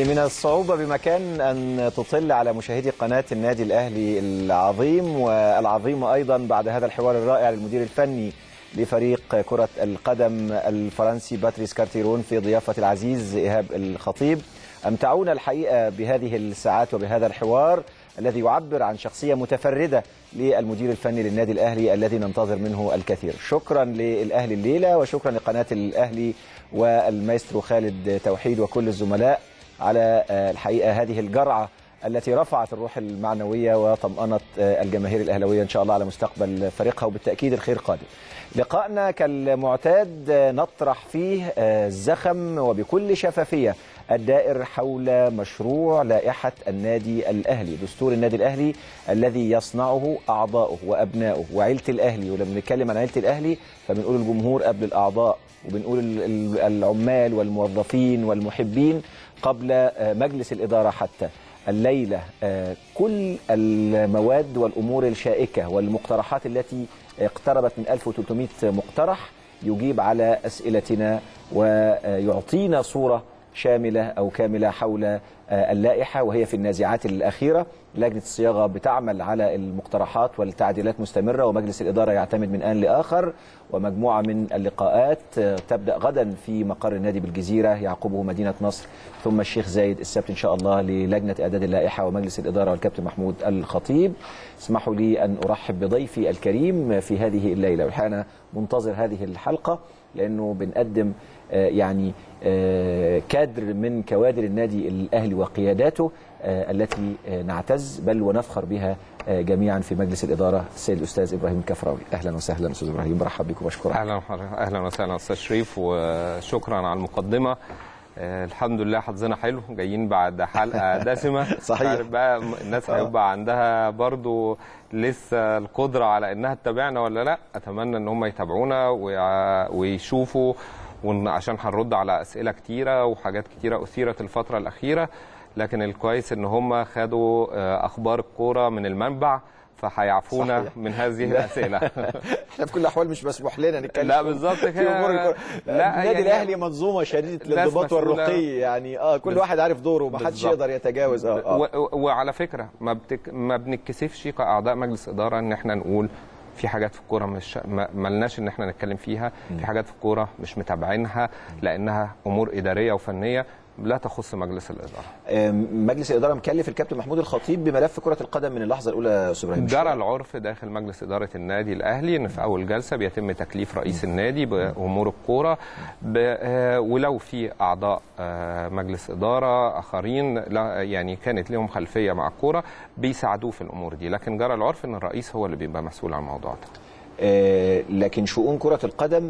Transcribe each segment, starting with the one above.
من الصعوبة بمكان أن تطل على مشاهدي قناة النادي الأهلي العظيم والعظيم أيضا بعد هذا الحوار الرائع للمدير الفني لفريق كرة القدم الفرنسي باتريس كارتيرون في ضيافة العزيز إيهاب الخطيب أمتعونا الحقيقة بهذه الساعات وبهذا الحوار الذي يعبر عن شخصية متفردة للمدير الفني للنادي الأهلي الذي ننتظر منه الكثير شكرا للأهلي الليلة وشكرا لقناة الأهلي والمايسترو خالد توحيد وكل الزملاء على الحقيقة هذه الجرعة التي رفعت الروح المعنوية وطمأنت الجماهير الأهلوية إن شاء الله على مستقبل فريقها وبالتأكيد الخير قادم لقائنا كالمعتاد نطرح فيه الزخم وبكل شفافية الدائر حول مشروع لائحة النادي الأهلي دستور النادي الأهلي الذي يصنعه أعضاؤه وأبنائه وعيلة الأهلي ولما بنتكلم عن عيلة الأهلي فبنقول الجمهور قبل الأعضاء وبنقول العمال والموظفين والمحبين قبل مجلس الإدارة حتى الليلة كل المواد والأمور الشائكة والمقترحات التي اقتربت من 1300 مقترح يجيب على أسئلتنا ويعطينا صورة شاملة أو كاملة حول اللائحة وهي في النازعات الأخيرة لجنة الصياغة بتعمل على المقترحات والتعديلات مستمرة ومجلس الإدارة يعتمد من آن لآخر ومجموعة من اللقاءات تبدأ غدا في مقر النادي بالجزيرة يعقبه مدينة نصر ثم الشيخ زايد السبت إن شاء الله للجنة إعداد اللائحة ومجلس الإدارة والكابتن محمود الخطيب اسمحوا لي أن أرحب بضيفي الكريم في هذه الليلة والحقيقة أنا منتظر هذه الحلقة لأنه بنقدم يعني كادر من كوادر النادي الأهلي وقياداته التي نعتز بل ونفخر بها جميعا في مجلس الإدارة السيد الأستاذ إبراهيم الكفراوي أهلا وسهلا أستاذ إبراهيم برحب بكم وأشكرك أهلا أهلا وسهلا أستاذ شريف وشكرا على المقدمة الحمد لله حظنا حلو جايين بعد حلقه دسمه صحيح بقى الناس هيبقى عندها برضو لسه القدره على انها تتابعنا ولا لا اتمنى ان هم يتابعونا ويشوفوا عشان هنرد على اسئله كتيره وحاجات كتيره اثيرت الفتره الاخيره لكن الكويس ان هم خدوا اخبار الكوره من المنبع فهيعفونا صحيح. من هذه الاسئله احنا في كل الاحوال مش مسموح لنا نتكلم لا بالظبط في كده امور الكوره لا النادي يعني الاهلي منظومه شديده ناس الانضباط مسؤولة. والرقي يعني اه كل بز- واحد عارف دوره ومحدش بالظبط. يقدر يتجاوز اه اه و- و- وعلى فكره ما, بتك... ما بنتكسفش كاعضاء مجلس اداره ان احنا نقول في حاجات في الكوره مش ما ملناش ان احنا نتكلم فيها في حاجات في الكوره مش متابعينها لانها امور اداريه وفنيه لا تخص مجلس الاداره آم، مجلس الاداره مكلف الكابتن محمود الخطيب بملف كره القدم من اللحظه الاولى يا استاذ ابراهيم جرى العرف داخل مجلس اداره النادي الاهلي ان في اول جلسه بيتم تكليف رئيس النادي بامور الكوره ب- آه، ولو في اعضاء آه، مجلس اداره اخرين لا- يعني كانت لهم خلفيه مع الكوره بيساعدوه في الامور دي لكن جرى العرف ان الرئيس هو اللي بيبقى مسؤول عن الموضوع ده آه، لكن شؤون كره القدم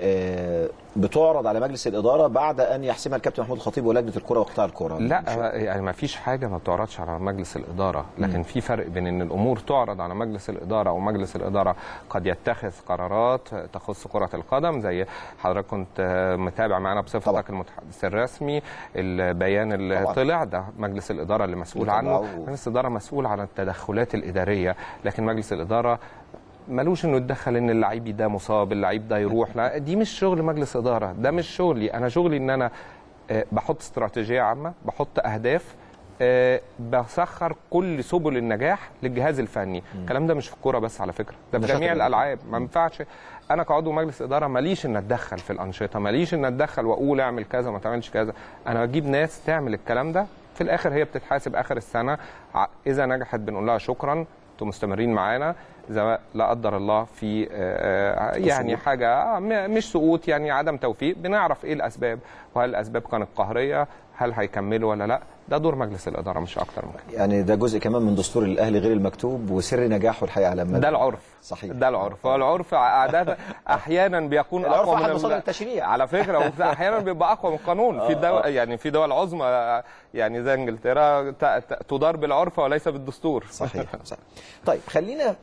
آه، بتعرض على مجلس الاداره بعد ان يحسمها الكابتن محمود الخطيب ولجنه الكره وقطاع الكره لا مش- يعني ما فيش حاجه ما بتعرضش على مجلس الاداره لكن في فرق بين ان الامور تعرض على مجلس الاداره ومجلس الاداره قد يتخذ قرارات تخص كره القدم زي حضرتك كنت آه، متابع معانا طبعا. بصفتك المتحدث الرسمي البيان اللي طبعا. طلع ده مجلس الاداره اللي مسؤول طبعا. عنه و- مجلس الاداره مسؤول عن التدخلات الاداريه لكن مجلس الاداره ملوش انه يتدخل ان اللعيب ده مصاب اللعيب ده يروح لا دي مش شغل مجلس اداره ده مش شغلي انا شغلي ان انا آه، بحط استراتيجيه عامه بحط اهداف آه، بسخر كل سبل النجاح للجهاز الفني الكلام ده مش في الكوره بس على فكره ده في نشاط جميع الرياضة. الالعاب ما ينفعش انا كعضو مجلس اداره ماليش ان اتدخل في الانشطه ماليش ان اتدخل واقول اعمل كذا ما تعملش كذا انا بجيب ناس تعمل الكلام ده في الاخر هي بتتحاسب اخر السنه ع- اذا نجحت بنقول لها شكرا انتم مستمرين معانا اذا لا قدر الله في آه، آه، يعني سقوط. حاجه آه، م- مش سقوط يعني عدم توفيق بنعرف ايه الاسباب وهل الاسباب كانت قهريه هل هيكملوا ولا لا ده دور مجلس الاداره مش اكتر من كده يعني ده جزء كمان من دستور الاهلي غير المكتوب وسر نجاحه الحقيقه على المدى ده العرف صحيح. ده العرف والعرف عاده احيانا بيكون العرف اقوى احد من مصادر ال- التشريع على فكره واحيانا بيبقى اقوى من القانون في دول يعني في دول عظمى يعني زي انجلترا ت- ت- تدار بالعرف وليس بالدستور صحيح صحيح طيب خلينا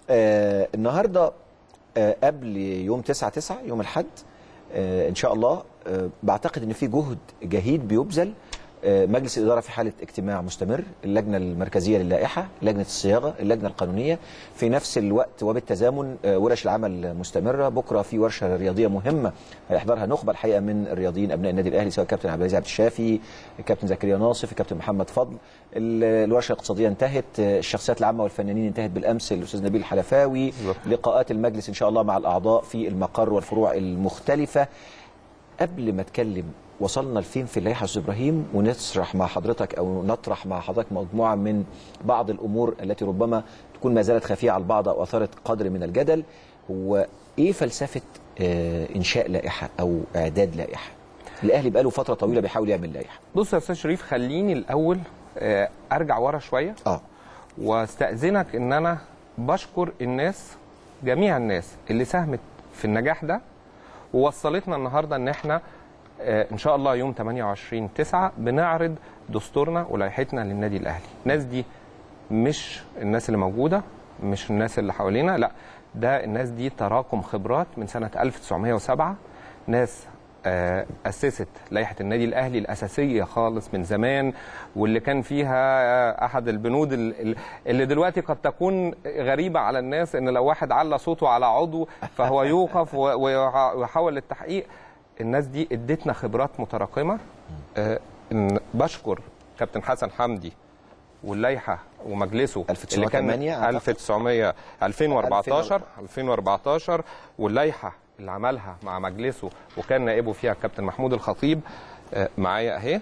آه النهارده آه قبل يوم 9 9 يوم الاحد آه ان شاء الله آه بعتقد ان في جهد جهيد بيبذل آه، مجلس الإدارة في حالة اجتماع مستمر اللجنة المركزية للائحة لجنة الصياغة اللجنة القانونية في نفس الوقت وبالتزامن آه، ورش العمل مستمرة بكرة في ورشة رياضية مهمة هيحضرها نخبة الحقيقة من الرياضيين أبناء النادي الأهلي سواء كابتن عبد العزيز عبد الشافي كابتن زكريا ناصف كابتن محمد فضل ال- الورشة الاقتصادية انتهت آه، الشخصيات العامة والفنانين انتهت بالأمس الأستاذ نبيل الحلفاوي بالظبط. لقاءات المجلس إن شاء الله مع الأعضاء في المقر والفروع المختلفة قبل ما اتكلم وصلنا لفين في اللائحه يا استاذ ابراهيم ونسرح مع حضرتك او نطرح مع حضرتك مجموعه من بعض الامور التي ربما تكون ما زالت خفيه على البعض او اثارت قدر من الجدل هو ايه فلسفه آه انشاء لائحه او اعداد لائحه؟ الاهلي بقاله فتره طويله بيحاول يعمل لائحه. بص يا استاذ شريف خليني الاول آه، ارجع ورا شويه اه واستاذنك ان انا بشكر الناس جميع الناس اللي ساهمت في النجاح ده ووصلتنا النهارده ان احنا آه، ان شاء الله يوم 28 9 بنعرض دستورنا ولائحتنا للنادي الاهلي الناس دي مش الناس اللي موجوده مش الناس اللي حوالينا لا ده الناس دي تراكم خبرات من سنه 1907 ناس آه، اسست لائحه النادي الاهلي الاساسيه خالص من زمان واللي كان فيها آه، احد البنود ال- ال- اللي دلوقتي قد تكون غريبه على الناس ان لو واحد على صوته على عضو فهو يوقف و- ويح- ويحاول للتحقيق الناس دي ادتنا خبرات متراكمه آه، إن بشكر كابتن حسن حمدي واللائحه ومجلسه اللي كان 1908 أعتقد. 1900 2014 2014 واللائحه اللي عملها مع مجلسه وكان نائبه فيها الكابتن محمود الخطيب آه، معايا اهي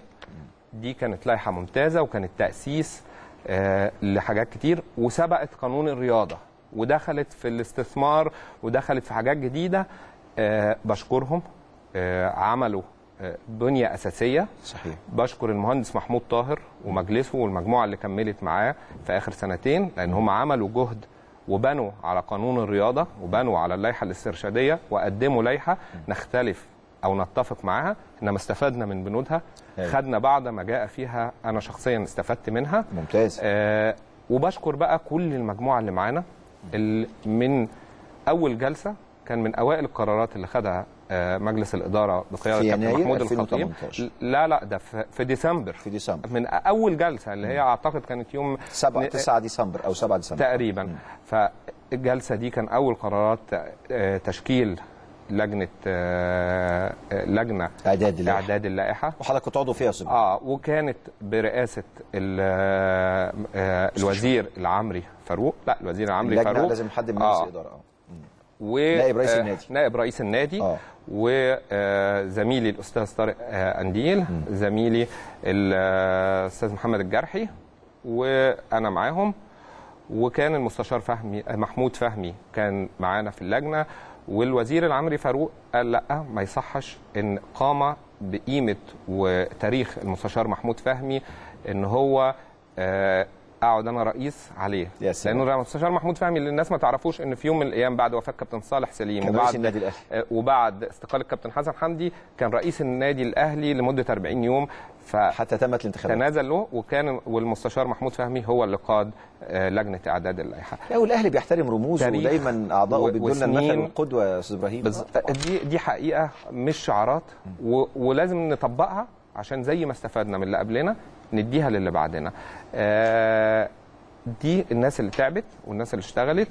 دي كانت لائحه ممتازه وكانت تاسيس آه، لحاجات كتير وسبقت قانون الرياضه ودخلت في الاستثمار ودخلت في حاجات جديده آه، بشكرهم آه، عملوا آه، بنيه اساسيه صحيح بشكر المهندس محمود طاهر ومجلسه والمجموعه اللي كملت معاه في اخر سنتين لان هم عملوا جهد وبنوا على قانون الرياضه وبنوا على اللائحه الاسترشاديه وقدموا لائحه نختلف او نتفق معاها انما استفدنا من بنودها أيوة. خدنا بعض ما جاء فيها انا شخصيا استفدت منها ممتاز آه وبشكر بقى كل المجموعه اللي معانا ال- من اول جلسه كان من اوائل القرارات اللي خدها آه مجلس الاداره بقياده في كابتن يناير محمود الخطيب 2018. لا لا ده في في ديسمبر في ديسمبر من اول جلسه اللي هي اعتقد كانت يوم 7 ن- 9 ديسمبر او 7 ديسمبر تقريبا فالجلسه دي كان اول قرارات آه، تشكيل لجنه آه، آه، لجنه اعداد اللائحه اعداد اللائحه وحضرتك كنت عضو فيها يا استاذ إبراهيم. اه وكانت برئاسه ال- آه، آه، الوزير العمري فاروق لا الوزير العمري اللجنه فاروق لازم حد من مجلس آه. الاداره اه و نائب رئيس آه، النادي. نائب رئيس النادي آه. وزميلي الاستاذ طارق آه، انديل زميلي الاستاذ محمد الجرحي وانا معاهم وكان المستشار فهمي آه، محمود فهمي كان معانا في اللجنه والوزير العمري فاروق قال لا ما يصحش ان قام بقيمه وتاريخ المستشار محمود فهمي ان هو آه، اقعد انا رئيس عليه يا سلام. لانه المستشار محمود فهمي اللي الناس ما تعرفوش ان في يوم من الايام بعد وفاه كابتن صالح سليم كان رئيس النادي الاهلي آه، وبعد استقاله كابتن حسن حمدي كان رئيس النادي الاهلي لمده 40 يوم حتى تمت الانتخابات فتنازل له وكان والمستشار محمود فهمي هو اللي قاد آه، لجنه اعداد اللائحه لا والاهلي بيحترم رموزه تاريخ ودايما اعضائه و- بيدوا لنا المثل وسنين. والقدوه يا استاذ ابراهيم بز... آه. دي دي حقيقه مش شعارات و... ولازم نطبقها عشان زي ما استفدنا من اللي قبلنا نديها للي بعدنا آه دي الناس اللي تعبت والناس اللي اشتغلت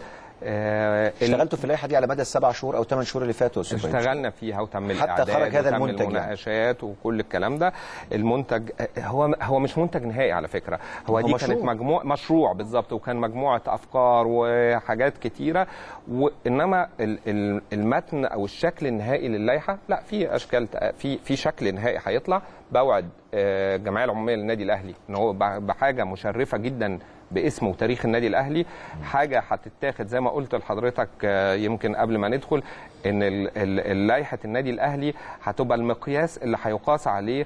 آه ال- اشتغلتوا في اللائحه دي على مدى السبع شهور او ثمان شهور اللي فاتوا يا استاذ ابراهيم اشتغلنا فيها وتم حتى الاعداد خرج هذا وتم المنتج يعني. المناقشات وكل الكلام ده المنتج هو هو مش منتج نهائي على فكره هو, هو دي مشروع. كانت مجموع مشروع بالظبط وكان مجموعه افكار وحاجات كتيره وانما ال- ال- المتن او الشكل النهائي للائحه لا في اشكال في في شكل نهائي هيطلع بوعد آه، الجمعيه العموميه للنادي الاهلي ان هو ب- بحاجه مشرفه جدا باسم وتاريخ النادي الاهلي حاجه هتتاخد زي ما قلت لحضرتك آه، يمكن قبل ما ندخل ان ال- ال- لائحه النادي الاهلي هتبقى المقياس اللي هيقاس عليه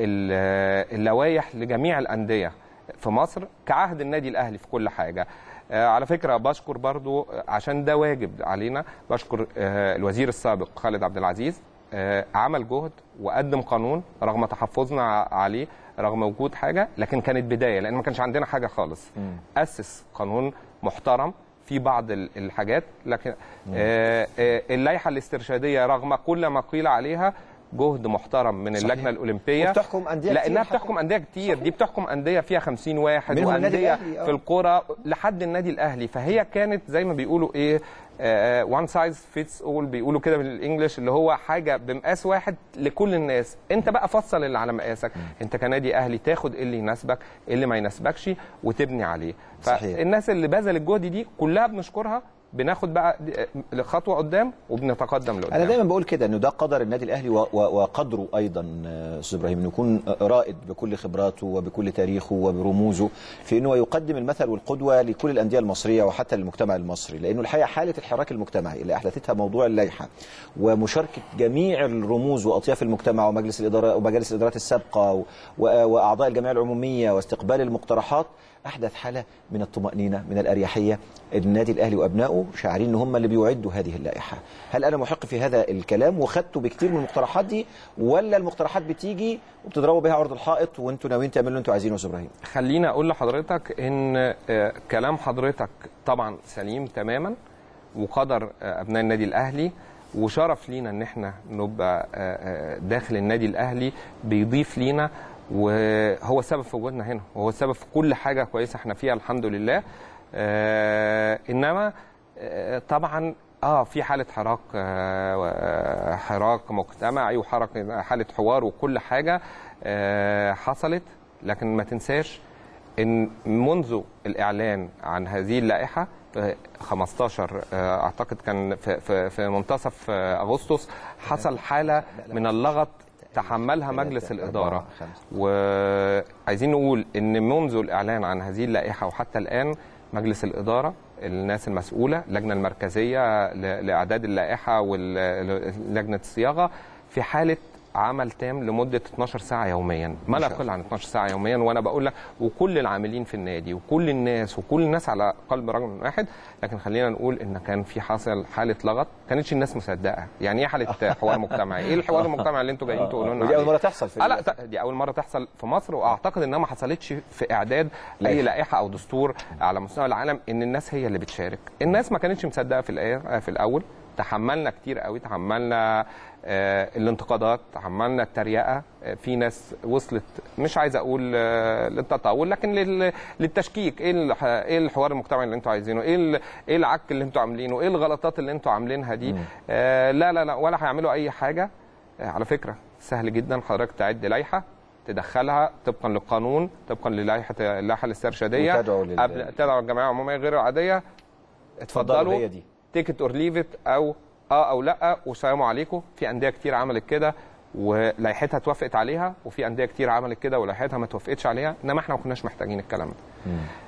ال- اللوائح لجميع الانديه في مصر كعهد النادي الاهلي في كل حاجه آه، على فكره بشكر برضو عشان ده واجب علينا بشكر آه، الوزير السابق خالد عبد العزيز آه، عمل جهد وقدم قانون رغم تحفظنا ع- عليه رغم وجود حاجه لكن كانت بدايه لان ما كانش عندنا حاجه خالص اسس قانون محترم في بعض ال- الحاجات لكن آه، آه، اللائحه الاسترشاديه رغم كل ما قيل عليها جهد محترم من صحيح. اللجنه الاولمبيه وبتحكم أندية لانها كتير بتحكم انديه كتير دي بتحكم انديه فيها 50 واحد منهم النادي وانديه الأهلي، آه. في الكوره لحد النادي الاهلي فهي كانت زي ما بيقولوا ايه وان سايز فيتس اول بيقولوا كده بالانجلش اللي هو حاجه بمقاس واحد لكل الناس انت بقى فصل اللي على مقاسك انت كنادي اهلي تاخد إيه اللي يناسبك إيه اللي ما يناسبكش وتبني عليه صحيح. فالناس اللي بذلت الجهد دي كلها بنشكرها بناخد بقى دي- خطوه قدام وبنتقدم لقدام انا دايما بقول كده انه ده قدر النادي الاهلي و- و- وقدره ايضا آه، استاذ ابراهيم انه يكون رائد بكل خبراته وبكل تاريخه وبرموزه في انه يقدم المثل والقدوه لكل الانديه المصريه وحتى للمجتمع المصري لانه الحقيقه حاله الحراك المجتمعي اللي احدثتها موضوع اللائحه ومشاركه جميع الرموز واطياف المجتمع ومجلس الاداره ومجالس الادارات السابقه و- و- واعضاء الجمعيه العموميه واستقبال المقترحات احدث حاله من الطمانينه من الاريحيه النادي الاهلي وابنائه شاعرين ان هم اللي بيعدوا هذه اللائحه هل انا محق في هذا الكلام وخدتوا بكتير من المقترحات دي ولا المقترحات بتيجي وبتضربوا بيها عرض الحائط وانتوا ناويين تعملوا اللي انتوا عايزينه يا استاذ ابراهيم خليني اقول لحضرتك ان آه، كلام حضرتك طبعا سليم تماما وقدر آه، ابناء النادي الاهلي وشرف لينا ان احنا نبقى آه، آه، داخل النادي الاهلي بيضيف لينا وهو السبب في وجودنا هنا وهو السبب في كل حاجه كويسه احنا فيها الحمد لله آه، انما آه، طبعا اه في حاله حراك آه، و- حراك مجتمعي وحرك حاله حوار وكل حاجه آه، حصلت لكن ما تنساش ان منذ الاعلان عن هذه اللائحه آه، 15 آه، اعتقد كان في في, في منتصف آه، اغسطس حصل حاله من اللغط تحملها مجلس الاداره وعايزين نقول ان منذ الاعلان عن هذه اللائحه وحتى الان مجلس الاداره الناس المسؤوله اللجنه المركزيه ل- لاعداد اللائحه ولجنه الصياغه في حاله عمل تام لمده 12 ساعه يوميا ما لا شاء يقل عن 12 ساعه يوميا وانا بقول لك وكل العاملين في النادي وكل الناس وكل الناس على قلب رجل واحد لكن خلينا نقول ان كان في حصل حاله لغط كانتش الناس مصدقه يعني ايه حاله حوار مجتمعي ايه الحوار المجتمعي اللي انتوا جايين تقولوا لنا ودي اول عليه؟ مره تحصل في آه لا ت- دي اول مره تحصل في مصر واعتقد انها ما حصلتش في اعداد اي لائحة. لائحه او دستور على مستوى العالم ان الناس هي اللي بتشارك الناس ما كانتش مصدقه في الآية- في الاول تحملنا كتير قوي تحملنا آه الانتقادات تحملنا التريقه آه في ناس وصلت مش عايز اقول آه للتطاول لكن لل- للتشكيك ايه الح- ايه الحوار المجتمعي اللي انتوا عايزينه ايه ال- ايه العك اللي انتوا عاملينه ايه الغلطات اللي انتوا عاملينها دي آه لا لا لا ولا هيعملوا اي حاجه آه، على فكره سهل جدا حضرتك تعد لائحه تدخلها طبقا للقانون طبقا للائحه اللائحه الاسترشاديه وتدعو لل- قبل تدعو الجمعيه العموميه غير العاديه اتفضلوا اتفضلوا هي دي تيكت اور ليف او اه او لا والسلام عليكم في انديه كتير عملت كده ولائحتها اتوافقت عليها وفي انديه كتير عملت كده ولائحتها ما توافقتش عليها انما احنا ما كناش محتاجين الكلام ده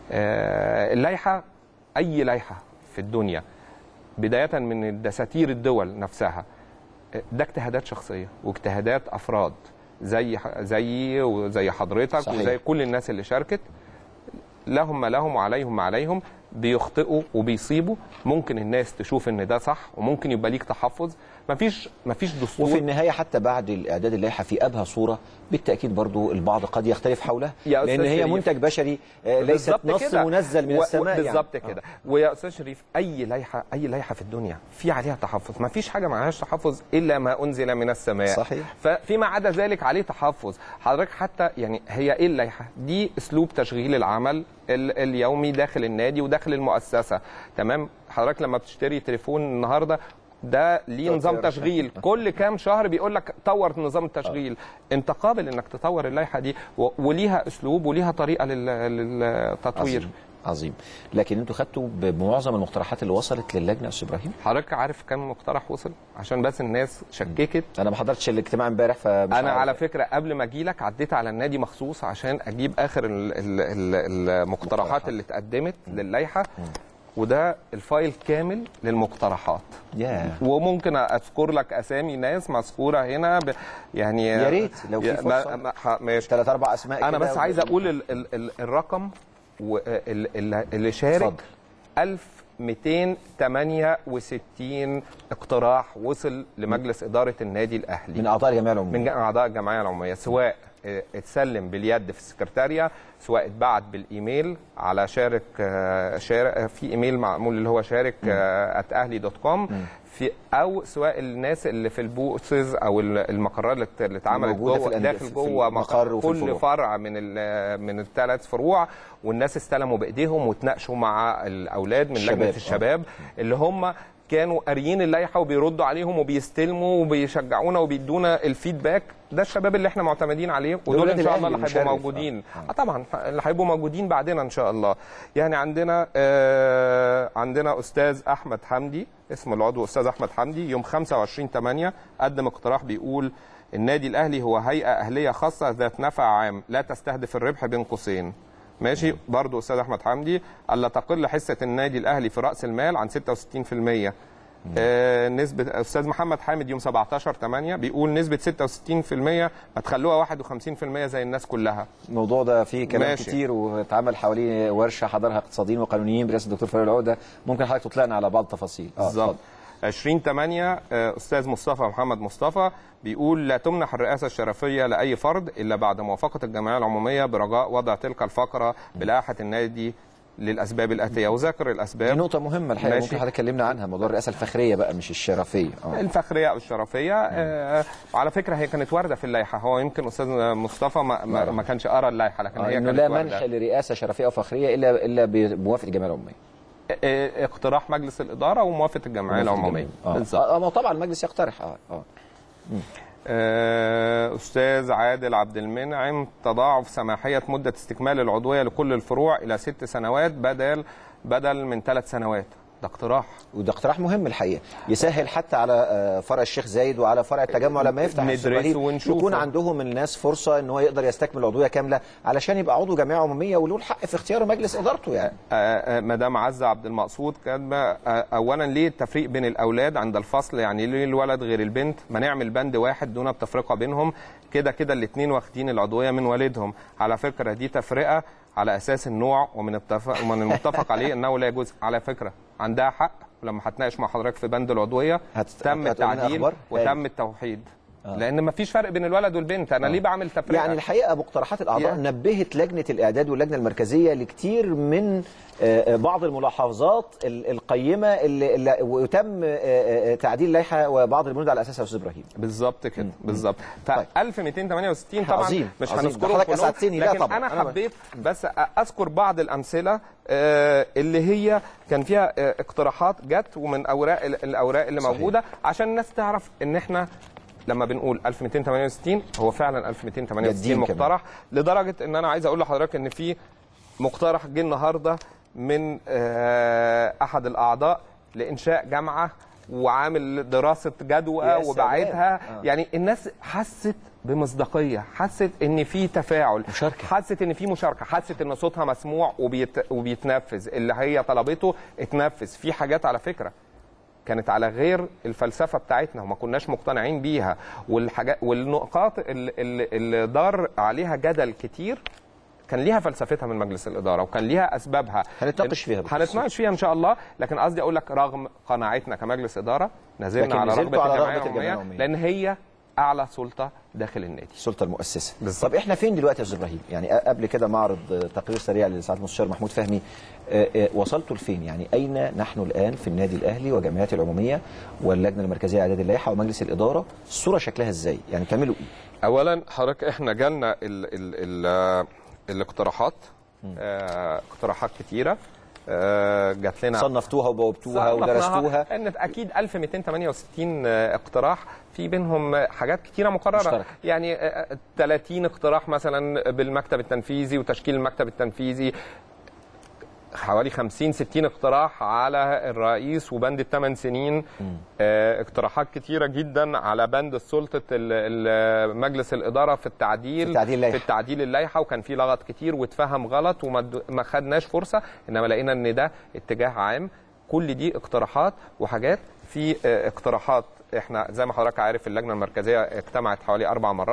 آه اللائحه اي لائحه في الدنيا بدايه من دساتير الدول نفسها آه، ده اجتهادات شخصيه واجتهادات افراد زي زيي وزي حضرتك صحيح. وزي كل الناس اللي شاركت لهم ما لهم وعليهم ما عليهم بيخطئوا وبيصيبوا ممكن الناس تشوف ان ده صح وممكن يبقى ليك تحفظ مفيش مفيش دستور وفي النهايه حتى بعد الاعداد اللائحه في ابهى صوره بالتاكيد برضو البعض قد يختلف حولها يا لان أستاذ هي شريف. منتج بشري آه، ليست بالظبط نص كده. منزل من و- و- السماء بالظبط يعني. كده ويا استاذ شريف اي لائحه اي لائحه في الدنيا في عليها تحفظ ما فيش حاجه معهاش تحفظ الا ما انزل من السماء صحيح. ففيما عدا ذلك عليه تحفظ حضرتك حتى يعني هي ايه اللائحه دي اسلوب تشغيل العمل ال- اليومي داخل النادي وداخل المؤسسه تمام حضرتك لما بتشتري تليفون النهارده ده ليه نظام تطوير. تشغيل كل كام شهر بيقول لك طور نظام التشغيل انت قابل انك تطور اللائحه دي و- وليها اسلوب وليها طريقه لل- للتطوير عظيم عظيم لكن انتوا خدتوا بمعظم المقترحات اللي وصلت للجنه يا استاذ ابراهيم حضرتك عارف كم مقترح وصل عشان بس الناس شككت انا ما حضرتش الاجتماع امبارح فمش انا عارف. على فكره قبل ما اجي لك عديت على النادي مخصوص عشان اجيب اخر ال- ال- ال- المقترحات مقترحات. اللي اتقدمت للائحه وده الفايل كامل للمقترحات يا وممكن اذكر لك اسامي ناس مذكوره هنا ب... يعني يا ريت لو في يا- ما- فرصة. ما- ح- ماشي ثلاث اربع اسماء انا كده بس و- عايز اقول ال ال ال الرقم و- ال- ال- اللي شارك اتفضل. 268 اقتراح وصل لمجلس اداره النادي الاهلي من اعضاء الجمعيه العموميه من اعضاء الجمعيه العموميه سواء آه، اتسلم باليد في السكرتاريه سواء اتبعت بالايميل على شارك آه، شارك آه، في ايميل معمول اللي هو شارك اهلي دوت كوم في او سواء الناس اللي في البوثز او ال- المقرات اللي ات- اللي اتعملت موجودة في جوه الأندية- داخل في جوه المقر مقر وفي كل الفروع. فرع من ال- من الثلاث فروع والناس استلموا بايديهم وتناقشوا مع الاولاد من الشباب، لجنه آه. الشباب اللي هم كانوا قاريين اللائحه وبيردوا عليهم وبيستلموا وبيشجعونا وبيدونا الفيدباك ده الشباب اللي احنا معتمدين عليه ودول ولاد ان شاء الله الأهلي اللي هيبقوا المشرف. موجودين آه. اه طبعا اللي هيبقوا موجودين بعدين ان شاء الله يعني عندنا آه عندنا استاذ احمد حمدي اسم العضو استاذ احمد حمدي يوم 25 8 قدم اقتراح بيقول النادي الاهلي هو هيئه اهليه خاصه ذات نفع عام لا تستهدف الربح بين قوسين ماشي برضو استاذ احمد حمدي الا تقل حصه النادي الاهلي في راس المال عن 66% آه نسبة أستاذ محمد حامد يوم 17 8 بيقول نسبة 66% ما تخلوها 51% زي الناس كلها الموضوع ده فيه كلام ماشي. كتير واتعمل حواليه ورشه حضرها اقتصاديين وقانونيين برئاسه الدكتور فاروق العقده ممكن حضرتك تطلعنا على بعض التفاصيل آه، بالظبط اتفضل. 20 8 استاذ مصطفى محمد مصطفى بيقول لا تمنح الرئاسه الشرفيه لاي فرد الا بعد موافقه الجمعيه العموميه برجاء وضع تلك الفقره بلائحه النادي للاسباب الاتيه وذكر دي الاسباب نقطه مهمه الحقيقه ماشي. ممكن حضرتك اتكلمنا عنها موضوع الرئاسه الفخريه بقى مش الشرفيه اه الفخريه او الشرفيه آه وعلى فكره هي كانت وارده في اللائحه هو يمكن استاذ مصطفى ما, ما, ما كانش قرا اللائحه لكن آه، هي انه كانت لا واردة. منح لرئاسه شرفيه او فخريه الا الا بموافقه الجمعيه العموميه آه، اقتراح مجلس الاداره وموافقه الجمعيه العموميه اه بالظبط آه، ما هو طبعا المجلس يقترح اه اه آه، أستاذ عادل عبد المنعم تضاعف سماحية مدة استكمال العضوية لكل الفروع إلى ست سنوات بدل بدل من ثلاث سنوات ده اقتراح وده اقتراح مهم الحقيقه يسهل حتى على آه، فرع الشيخ زايد وعلى فرع التجمع لما يفتح ندرسه أستاذ إبراهيم، ونشوفه. يكون عندهم الناس فرصه ان هو يقدر يستكمل عضويه كامله علشان يبقى عضو جمعيه عموميه وله الحق في اختيار مجلس ادارته يعني آه، آه، مدام عزة عبد المقصود كاتبة آه، أولا ليه التفريق بين الأولاد عند الفصل يعني ليه الولد غير البنت ما نعمل بند واحد دون التفرقة بينهم كده كده الاتنين واخدين العضوية من والدهم على فكرة دي تفرقة على أساس النوع ومن التفق ومن المتفق عليه أنه لا يجوز على فكرة عندها حق ولما هتناقش مع حضرتك في بند العضوية هت- تم هتقول لنا التعديل أخبار؟ وتم التوحيد لأن ما فيش فرق بين الولد والبنت أنا ليه بعمل تفرقة يعني الحقيقه مقترحات الاعضاء يعني- نبهت لجنه الاعداد واللجنه المركزيه لكتير من آه، آه، بعض الملاحظات ال- القيمه اللي, اللي وتم آه، آه، تعديل اللائحه وبعض البنود على اساسها يا استاذ ابراهيم بالظبط كده بالظبط ف طيب. 1268 طبعا عظيم، مش عظيم. ده هنذكرهم حضرتك كلهم أسعدتني. لا لكن طبعا. انا أنا ب- حبيت بس اذكر بعض الامثله آه، اللي هي كان فيها آه، اقتراحات جت ومن اوراق ال- الاوراق اللي صحيح. موجوده عشان الناس تعرف ان احنا لما بنقول 1268 هو فعلا جادين 1268 كمان. مقترح لدرجه ان انا عايز اقول لحضرتك ان في مقترح جه النهارده من آه، احد الاعضاء لانشاء جامعه وعامل دراسه جدوى يا وبعتها سلام. آه. يعني الناس حست بمصداقيه حست ان في تفاعل مشاركة. حست ان في مشاركه حست ان صوتها مسموع وبيت... وبيتنفذ اللي هي طلبته اتنفذ في حاجات على فكره كانت على غير الفلسفه بتاعتنا وما كناش مقتنعين بيها والحاجات والنقاط اللي, اللي, اللي دار عليها جدل كتير كان ليها فلسفتها من مجلس الاداره وكان ليها اسبابها هنتناقش فيها بالتفصيل. هنتناقش فيها ان شاء الله لكن قصدي اقول لك رغم قناعتنا كمجلس اداره نزلنا لكن على نزلتوا رغبه على الجمعيه رغبة الجمعية العموميه العمومية. لان هي اعلى سلطه داخل النادي السلطه المؤسسه بالظبط. طب احنا فين دلوقتي يا استاذ ابراهيم يعني قبل كده معرض آه، تقرير سريع لسعاده المستشار محمود فهمي آه، آه، وصلتوا لفين يعني اين نحن الان في النادي الاهلي وجمعياته العموميه واللجنه المركزيه لاعداد اللائحه ومجلس الاداره الصوره شكلها ازاي يعني بتعملوا ايه اولا حضرتك احنا جالنا ال ال ال الاقتراحات آه، اقتراحات كتيره آه، جات لنا صنفتوها وبوبتوها صنفناها ودرستوها ان اكيد 1268 اقتراح في بينهم حاجات كتيره مقرره مشتركة. يعني آه، 30 اقتراح مثلا بالمكتب التنفيذي وتشكيل المكتب التنفيذي حوالي 50 60 اقتراح على الرئيس وبند الثمان سنين آه، اقتراحات كتيره جدا على بند سلطه ال- ال- مجلس الاداره في التعديل في تعديل اللائحة. في التعديل اللائحه وكان في لغط كتير واتفهم غلط وما د- ما خدناش فرصه انما لقينا ان ده اتجاه عام كل دي اقتراحات وحاجات في آه، اقتراحات احنا زي ما حضرتك عارف اللجنه المركزيه اجتمعت حوالي اربع مرات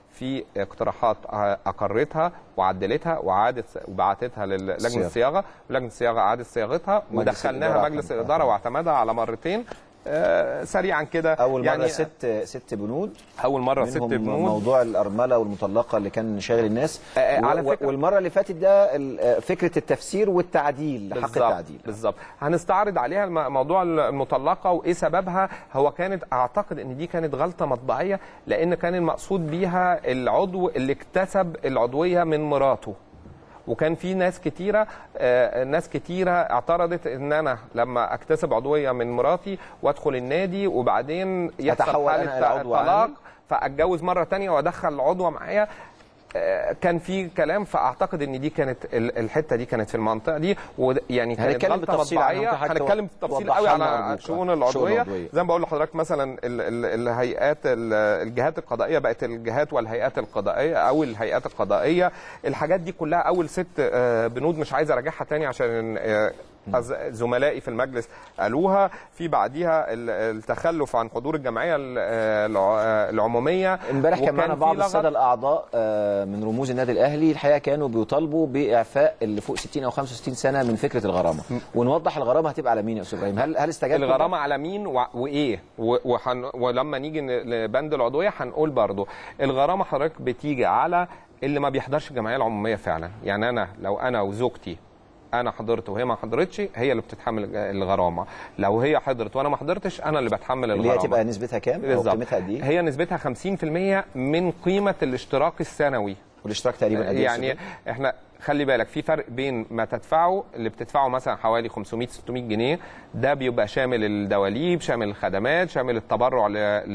في اقتراحات آه، اقرتها وعدلتها وعادت وبعتتها للجنه الصياغة. الصياغه ولجنه الصياغه اعادت صياغتها مجلس ودخلناها الإدارة مجلس اعتمدها. الاداره واعتمدها على مرتين آه، سريعا كده اول مره يعني ست ست بنود اول مره ست منهم بنود موضوع الارمله والمطلقه اللي كان شاغل الناس آه، آه، على و- فكرة- والمره اللي فاتت ده ال- آه، فكره التفسير والتعديل حق بالظبط التعديل بالظبط هنستعرض عليها الم- موضوع المطلقه وايه سببها هو كانت اعتقد ان دي كانت غلطه مطبعيه لان كان المقصود بيها العضو اللي اكتسب العضويه من مراته وكان في ناس كتيره آه، ناس كتيره اعترضت ان انا لما اكتسب عضويه من مراتي وادخل النادي وبعدين يحصل أتحول أنا إلى حاله عضو طلاق عامل. فاتجوز مره تانية وادخل العضوه معايا آه، كان في كلام فاعتقد ان دي كانت ال- الحته دي كانت في المنطقه دي ويعني كانت هنتكلم غلطه بالتفصيل عنها، مطبعيه ممكن حضرتك هنتكلم بالتفصيل توضحها قوي لنا على أرجوك. شؤون آه، العضويه شؤون العضوية. زي ما بقول لحضرتك مثلا ال- ال- الهيئات ال- الجهات القضائيه بقت الجهات والهيئات القضائيه او الهيئات القضائيه الحاجات دي كلها اول ست آه، بنود مش عايز اراجعها تاني عشان آه، أز- زملائي في المجلس قالوها في بعديها ال- التخلف عن حضور الجمعيه ال- الع- العموميه امبارح كان وكان معنا في بعض لغط. الساده الاعضاء آه، من رموز النادي الاهلي الحقيقه كانوا بيطالبوا باعفاء اللي فوق 60 او 65 سنه من فكره الغرامه ونوضح الغرامه هتبقى على مين يا استاذ ابراهيم هل هل استجاب الغرامه على مين و... وايه و... وحن... ولما نيجي ن- لبند العضويه هنقول برضو الغرامه حضرتك بتيجي على اللي ما بيحضرش الجمعيه العموميه فعلا يعني انا لو انا وزوجتي انا حضرت وهي ما حضرتش هي اللي بتتحمل الج- الغرامه لو هي حضرت وانا ما حضرتش انا اللي بتحمل اللي الغرامه هي تبقى نسبتها كام او بالظبط قيمتها قد ايه هي نسبتها 50% من قيمه الاشتراك السنوي والاشتراك تقريبا قد ايه يا أستاذ يعني إبراهيم؟ احنا خلي بالك في فرق بين ما تدفعه اللي بتدفعه مثلا حوالي 500 600 جنيه ده بيبقى شامل الدواليب شامل الخدمات شامل التبرع ل ل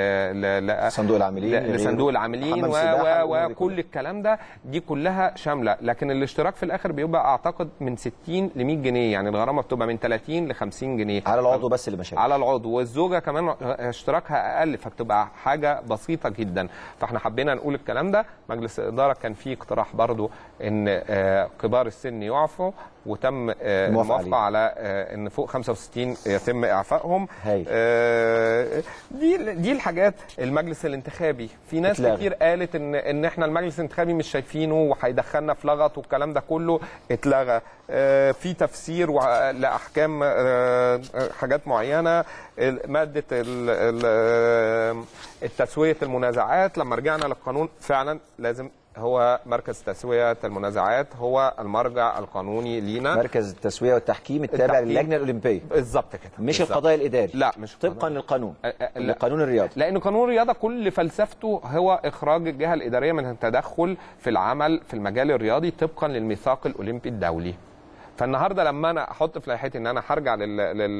ل ل صندوق العاملين ل- لصندوق لغيره. العاملين حمام و السباحة، و الأمور دي وكل كلها. الكلام ده دي كلها شامله لكن الاشتراك في الاخر بيبقى اعتقد من 60 ل 100 جنيه يعني الغرامه بتبقى من 30 ل 50 جنيه على العضو بس اللي مشاكل على العضو والزوجه كمان اشتراكها اقل فبتبقى حاجه بسيطه جدا فاحنا حبينا نقول الكلام ده مجلس الاداره كان فيه اقتراح برضو ان آه، كبار السن يعفوا وتم آه، الموافقة الموافقه على آه، ان فوق 65 يتم اعفائهم هايل. آه، دي دي الحاجات المجلس الانتخابي في ناس اتلغى. كتير قالت ان ان احنا المجلس الانتخابي مش شايفينه وهيدخلنا في لغط والكلام ده كله اتلغى آه، في تفسير وع- لاحكام آه، حاجات معينه ال- ماده ال- ال- آه، التسويه المنازعات لما رجعنا للقانون فعلا لازم هو مركز تسويه المنازعات هو المرجع القانوني لينا مركز التسويه والتحكيم التابع التحكيم. للجنه الاولمبيه بالظبط كده مش بالظبط. القضاء الاداري لا مش طبقا القضاء. للقانون أ- أ- لا. لقانون الرياضه لان قانون الرياضه كل فلسفته هو اخراج الجهه الاداريه من التدخل في العمل في المجال الرياضي طبقا للميثاق الاولمبي الدولي فالنهارده لما انا احط في لائحتي ان انا هرجع لل... لل...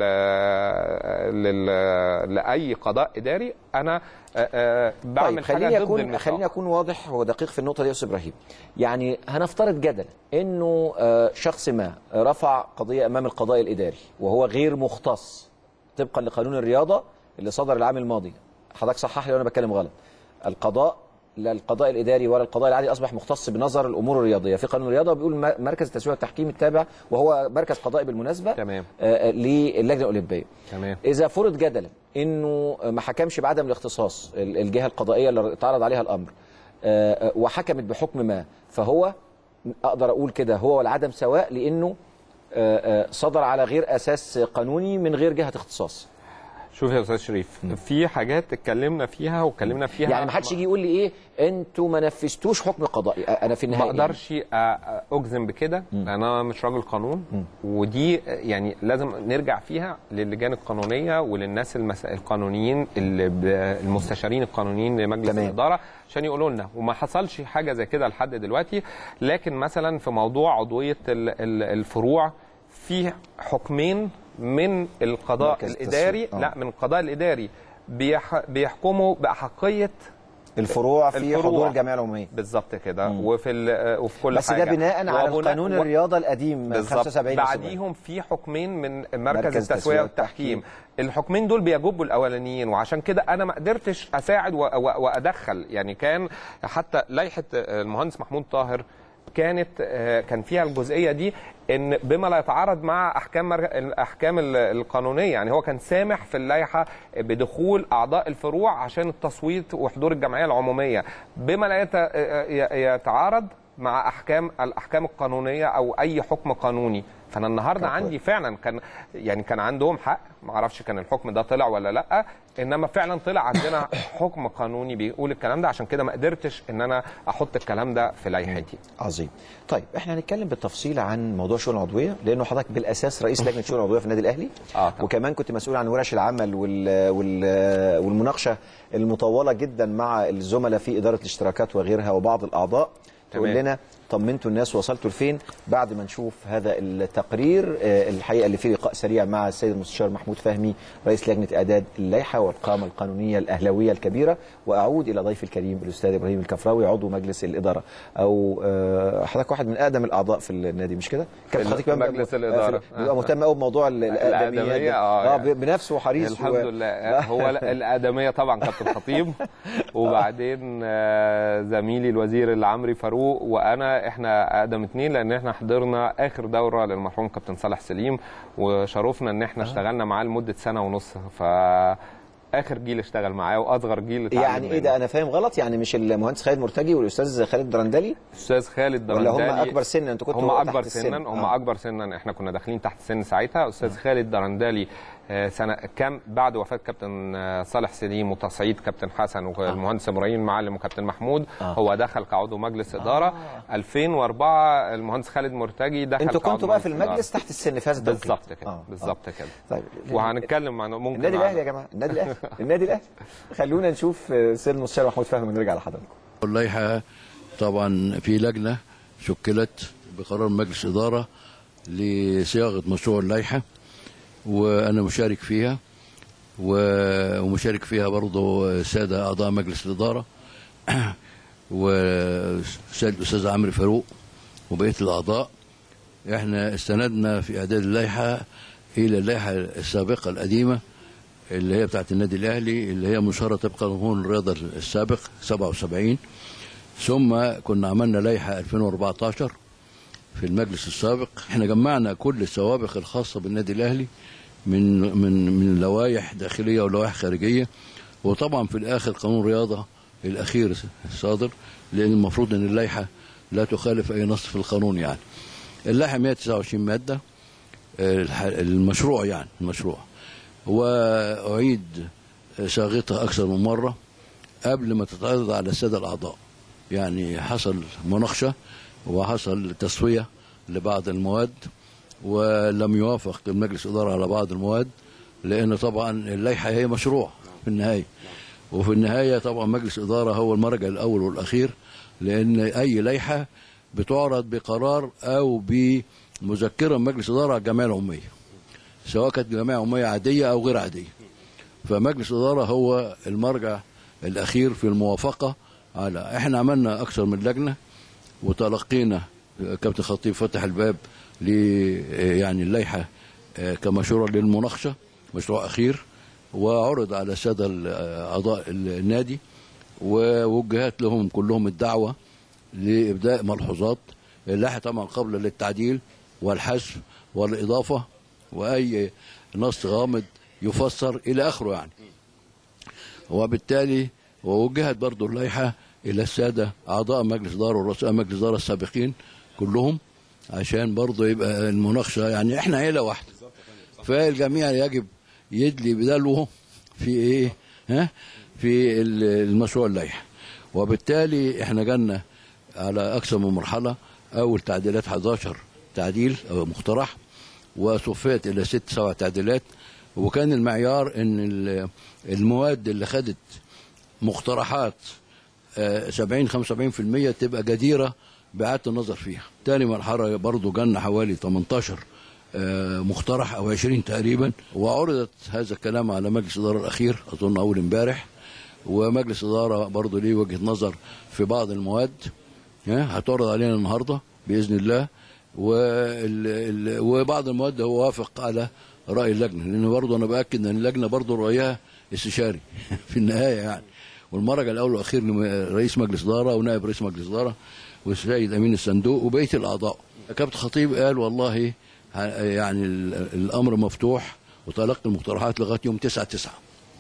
لل... لاي قضاء اداري انا آه، آه، بعمل طيب حاجه خليني ضد اكون الميثاق خليني اكون واضح ودقيق في النقطه دي يا استاذ ابراهيم يعني هنفترض جدلا انه آه، شخص ما رفع قضيه امام القضاء الاداري وهو غير مختص طبقا لقانون الرياضه اللي صدر العام الماضي حضرتك صحح لي لو انا بتكلم غلط القضاء لا القضاء الاداري ولا القضاء العادي اصبح مختص بنظر الامور الرياضيه في قانون الرياضه بيقول م- مركز التسويه والتحكيم التابع وهو مركز قضائي بالمناسبه تمام. آه، آه، للجنه الاولمبيه تمام اذا فرض جدلا انه ما حكمش بعدم الاختصاص ال- الجهه القضائيه اللي اتعرض عليها الامر آه، آه، وحكمت بحكم ما فهو اقدر اقول كده هو والعدم سواء لانه آه، آه، صدر على غير اساس قانوني من غير جهه اختصاص شوف يا استاذ شريف في حاجات اتكلمنا فيها واتكلمنا فيها يعني ما حدش يجي يقول لي ايه انتوا ما نفذتوش حكم قضائي آه، انا في ما النهايه اقدرش أ- اجزم بكده لان انا مش راجل قانون ودي يعني لازم نرجع فيها للجان القانونيه وللناس المس... القانونيين اللي ب... المستشارين القانونيين لمجلس تمام. الاداره عشان يقولوا لنا وما حصلش حاجه زي كده لحد دلوقتي لكن مثلا في موضوع عضويه ال... ال- الفروع في حكمين من القضاء مركز الاداري التسويق. آه. لا من القضاء الاداري بيح... بيحكموا باحقيه الفروع في الفروع. حضور الجمعيه العموميه بالظبط كده وفي ال- وفي كل بس حاجه ده بناء على وبناء- القانون و- الرياضه القديم بالظبط 75 بعديهم في حكمين من مركز, مركز التسويه التسوية والتحكيم الحكمين دول بيجبوا الاولانيين وعشان كده انا ما قدرتش اساعد و- و- وادخل يعني كان حتى لائحه المهندس محمود طاهر كانت آه، كان فيها الجزئيه دي ان بما لا يتعارض مع احكام مر... الاحكام ال- القانونيه يعني هو كان سامح في اللائحه بدخول اعضاء الفروع عشان التصويت وحضور الجمعيه العموميه بما لا يت... ي- يتعارض مع احكام الاحكام القانونيه او اي حكم قانوني فانا النهارده طب عندي فعلا كان يعني كان عندهم حق ما اعرفش كان الحكم ده طلع ولا لا انما فعلا طلع عندنا حكم قانوني بيقول الكلام ده عشان كده ما قدرتش ان انا احط الكلام ده في لائحتي عظيم طيب احنا هنتكلم بالتفصيل عن موضوع الشؤون العضويه لانه حضرتك بالاساس رئيس لجنه الشؤون العضويه في النادي الاهلي آه طبعا. وكمان كنت مسؤول عن ورش العمل وال وال والمناقشه المطوله جدا مع الزملاء في اداره الاشتراكات وغيرها وبعض الاعضاء تقول تمام. لنا طمنتوا الناس وصلتوا لفين بعد ما نشوف هذا التقرير آه، الحقيقه اللي فيه لقاء سريع مع السيد المستشار محمود فهمي رئيس لجنه اعداد اللائحه والقامه القانونيه الاهلاويه الكبيره واعود الى ضيفي الكريم الاستاذ ابراهيم الكفراوي عضو مجلس الاداره او آه، حضرتك واحد من اقدم الاعضاء في النادي مش كده؟ كان في حضرتك بقى- مجلس الإدارة. آه، بيبقى مهتم قوي بموضوع ال- الادميات الآدمية، ده. آه، اه يعني. بنفسه وحريص الحمد لله هو الادميه طبعا كابتن خطيب وبعدين آه، زميلي الوزير العمري فاروق وانا احنا اقدم اتنين لان احنا حضرنا اخر دوره للمرحوم كابتن صالح سليم وشرفنا ان احنا اشتغلنا معاه لمده سنه ونص ف اخر جيل اشتغل معاه واصغر جيل اتعلم يعني ايه منه. ده انا فاهم غلط يعني مش المهندس خالد مرتجي والاستاذ خالد درندلي استاذ خالد ولا هم درندالي اكبر سنا انتوا كنتوا هم تحت اكبر السن. سنا هم آه. اكبر سنا احنا كنا داخلين تحت السن ساعتها استاذ خالد درندالي آه، سنه كام بعد وفاه كابتن آه، صالح سليم وتصعيد كابتن حسن والمهندس ابراهيم المعلم وكابتن محمود آه. هو دخل كعضو مجلس اداره 2004 المهندس خالد مرتجي دخل انتوا كعضو كنتوا بقى في مجلس إدارة. المجلس تحت السن في هذا التوقيت. بالظبط كده آه، بالظبط آه. كده طيب وهنتكلم عن ممكن النادي عن- الاهلي يا جماعه النادي الاهلي النادي الاهلي خلونا نشوف آه، سيد المستشار محمود فهمي ونرجع لحضراتكم اللائحة طبعا في لجنة شكلت بقرار مجلس إدارة لصياغة مشروع اللائحة وأنا مشارك فيها و- ومشارك فيها برضه سادة أعضاء مجلس الإدارة والسيد الأستاذ عمرو فاروق وبقية الأعضاء احنا استندنا في إعداد اللائحة إلى اللائحة السابقة القديمة اللي هي بتاعت النادي الاهلي اللي هي مشهوره طبق قانون الرياضه السابق 77 ثم كنا عملنا لائحه 2014 في المجلس السابق احنا جمعنا كل السوابق الخاصه بالنادي الاهلي من من من لوائح داخليه ولوائح خارجيه وطبعا في الاخر قانون الرياضه الاخير الصادر لان المفروض ان اللائحه لا تخالف اي نص في القانون يعني اللائحه 129 ماده الح- المشروع يعني المشروع وأعيد صياغتها أكثر من مرة قبل ما تتعرض على السادة الأعضاء يعني حصل مناقشة وحصل تسوية لبعض المواد ولم يوافق المجلس الإدارة على بعض المواد لأن طبعا اللائحة هي مشروع في النهاية وفي النهاية طبعا مجلس الإدارة هو المرجع الأول والأخير لأن أي لائحة بتعرض بقرار أو بمذكرة من مجلس إدارة على الجمعية العمومية سواء كانت جمعية عمومية عادية أو غير عادية فمجلس الإدارة هو المرجع الأخير في الموافقة على إحنا عملنا أكثر من لجنة وتلقينا كابتن خطيب فتح الباب ل يعني اللائحة آه، كمشروع للمناقشة مشروع أخير وعرض على السادة أعضاء النادي ووجهت لهم كلهم الدعوة لإبداء ملحوظات اللائحة طبعا قبل للتعديل والحذف والإضافة وأي نص غامض يفسر إلى آخره يعني وبالتالي ووجهت برضو اللائحة إلى السادة أعضاء مجلس إدارة ورؤساء مجلس إدارة السابقين كلهم عشان برضو يبقى المناقشة يعني إحنا عيلة واحدة فالجميع يجب يدلي بدلوه في إيه ها في ال- المشروع اللائحة وبالتالي إحنا جالنا على أكثر من مرحلة أول تعديلات 11 تعديل أو مقترح وصفيت إلى ست سبع تعديلات وكان المعيار إن ال- المواد اللي خدت مقترحات آه، 70 75% تبقى جديره باعاده النظر فيها. تاني مرحله برضو جالنا حوالي 18 آه، مقترح او 20 تقريبا وعرضت هذا الكلام على مجلس الاداره الاخير اظن اول امبارح ومجلس الاداره برضو ليه وجهه نظر في بعض المواد ها، هتعرض علينا النهارده باذن الله وال... ال... وبعض المواد هو وافق على راي اللجنه لان برضه انا باكد ان اللجنه برضه رايها استشاري في النهايه يعني والمرجع الاول والاخير لرئيس مجلس اداره ونائب رئيس مجلس اداره والسيد امين الصندوق وبقيه الاعضاء كابتن خطيب قال والله ه- يعني ال- الامر مفتوح وتلقي المقترحات لغايه يوم 9 9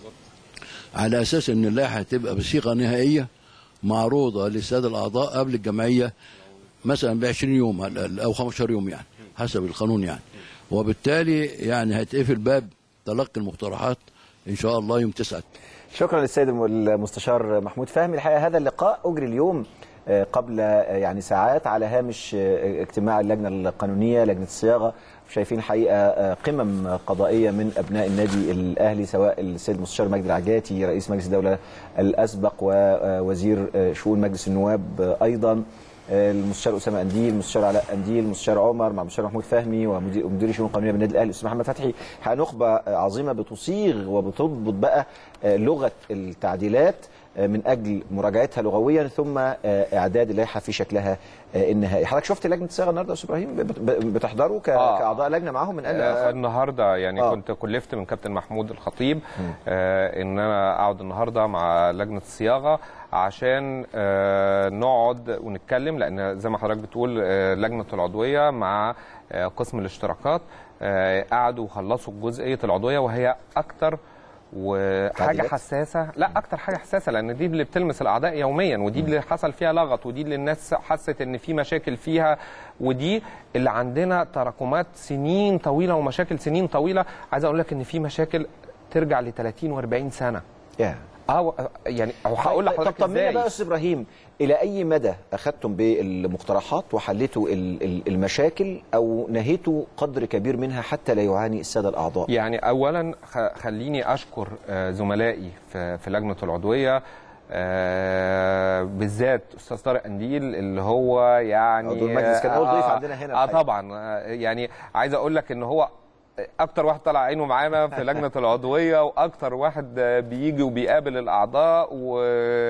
على اساس ان اللائحه تبقى بصيغه نهائيه معروضه للساده الاعضاء قبل الجمعيه مثلا ب 20 يوم او 15 يوم يعني حسب القانون يعني وبالتالي يعني هيتقفل باب تلقي المقترحات ان شاء الله يوم 9 شكرا للسيد المستشار محمود فهمي الحقيقه هذا اللقاء اجري اليوم آه، قبل آه، يعني ساعات على هامش آه، اجتماع اللجنه القانونيه لجنه الصياغه شايفين الحقيقه آه، قمم قضائيه من ابناء النادي الاهلي سواء السيد المستشار مجدي العجاتي رئيس مجلس الدوله الاسبق ووزير آه، شؤون مجلس النواب آه، ايضا آه، المستشار اسامه انديل المستشار علاء انديل المستشار عمر مع المستشار محمود فهمي ومدير ومدير الشؤون القانونيه بالنادي الاهلي الاستاذ محمد فتحي حقيقة نخبه آه، عظيمه بتصيغ وبتضبط بقى آه، لغه التعديلات آه، من اجل مراجعتها لغويا ثم آه، اعداد اللائحه في شكلها آه، النهائي حضرتك شفت لجنه الصياغه النهارده يا استاذ ابراهيم بت- ب- بتحضروا ك- آه. كاعضاء لجنه معاهم من اجل آه، اخر النهارده يعني آه. آه. كنت كلفت من كابتن محمود الخطيب آه ان انا اقعد النهارده مع لجنه الصياغه عشان آه نقعد ونتكلم لان زي ما حضرتك بتقول آه لجنه العضويه مع آه قسم الاشتراكات آه قعدوا وخلصوا جزئيه العضويه وهي اكتر وحاجه تعديلات؟ حساسه لا اكتر حاجه حساسه لان دي اللي بتلمس الاعضاء يوميا ودي اللي حصل فيها لغط ودي اللي الناس حست ان في مشاكل فيها ودي اللي عندنا تراكمات سنين طويله ومشاكل سنين طويله عايز اقول لك ان في مشاكل ترجع ل 30 و40 سنه يا اه يعني هقول طب لحضرتك طمنا بقى يا ازاي استاذ ابراهيم الى اي مدى اخذتم بالمقترحات وحليتوا ال- ال- المشاكل او نهيتوا قدر كبير منها حتى لا يعاني الساده الاعضاء يعني اولا خ- خليني اشكر آه، زملائي في في لجنه العضويه آه، بالذات استاذ طارق قنديل اللي هو يعني عضو المجلس كان أول ضيف آه، عندنا هنا اه الحقيقة. طبعا آه، يعني عايز اقول لك ان هو اكتر واحد طلع عينه معانا في لجنه العضويه واكتر واحد آه، بيجي وبيقابل الاعضاء و...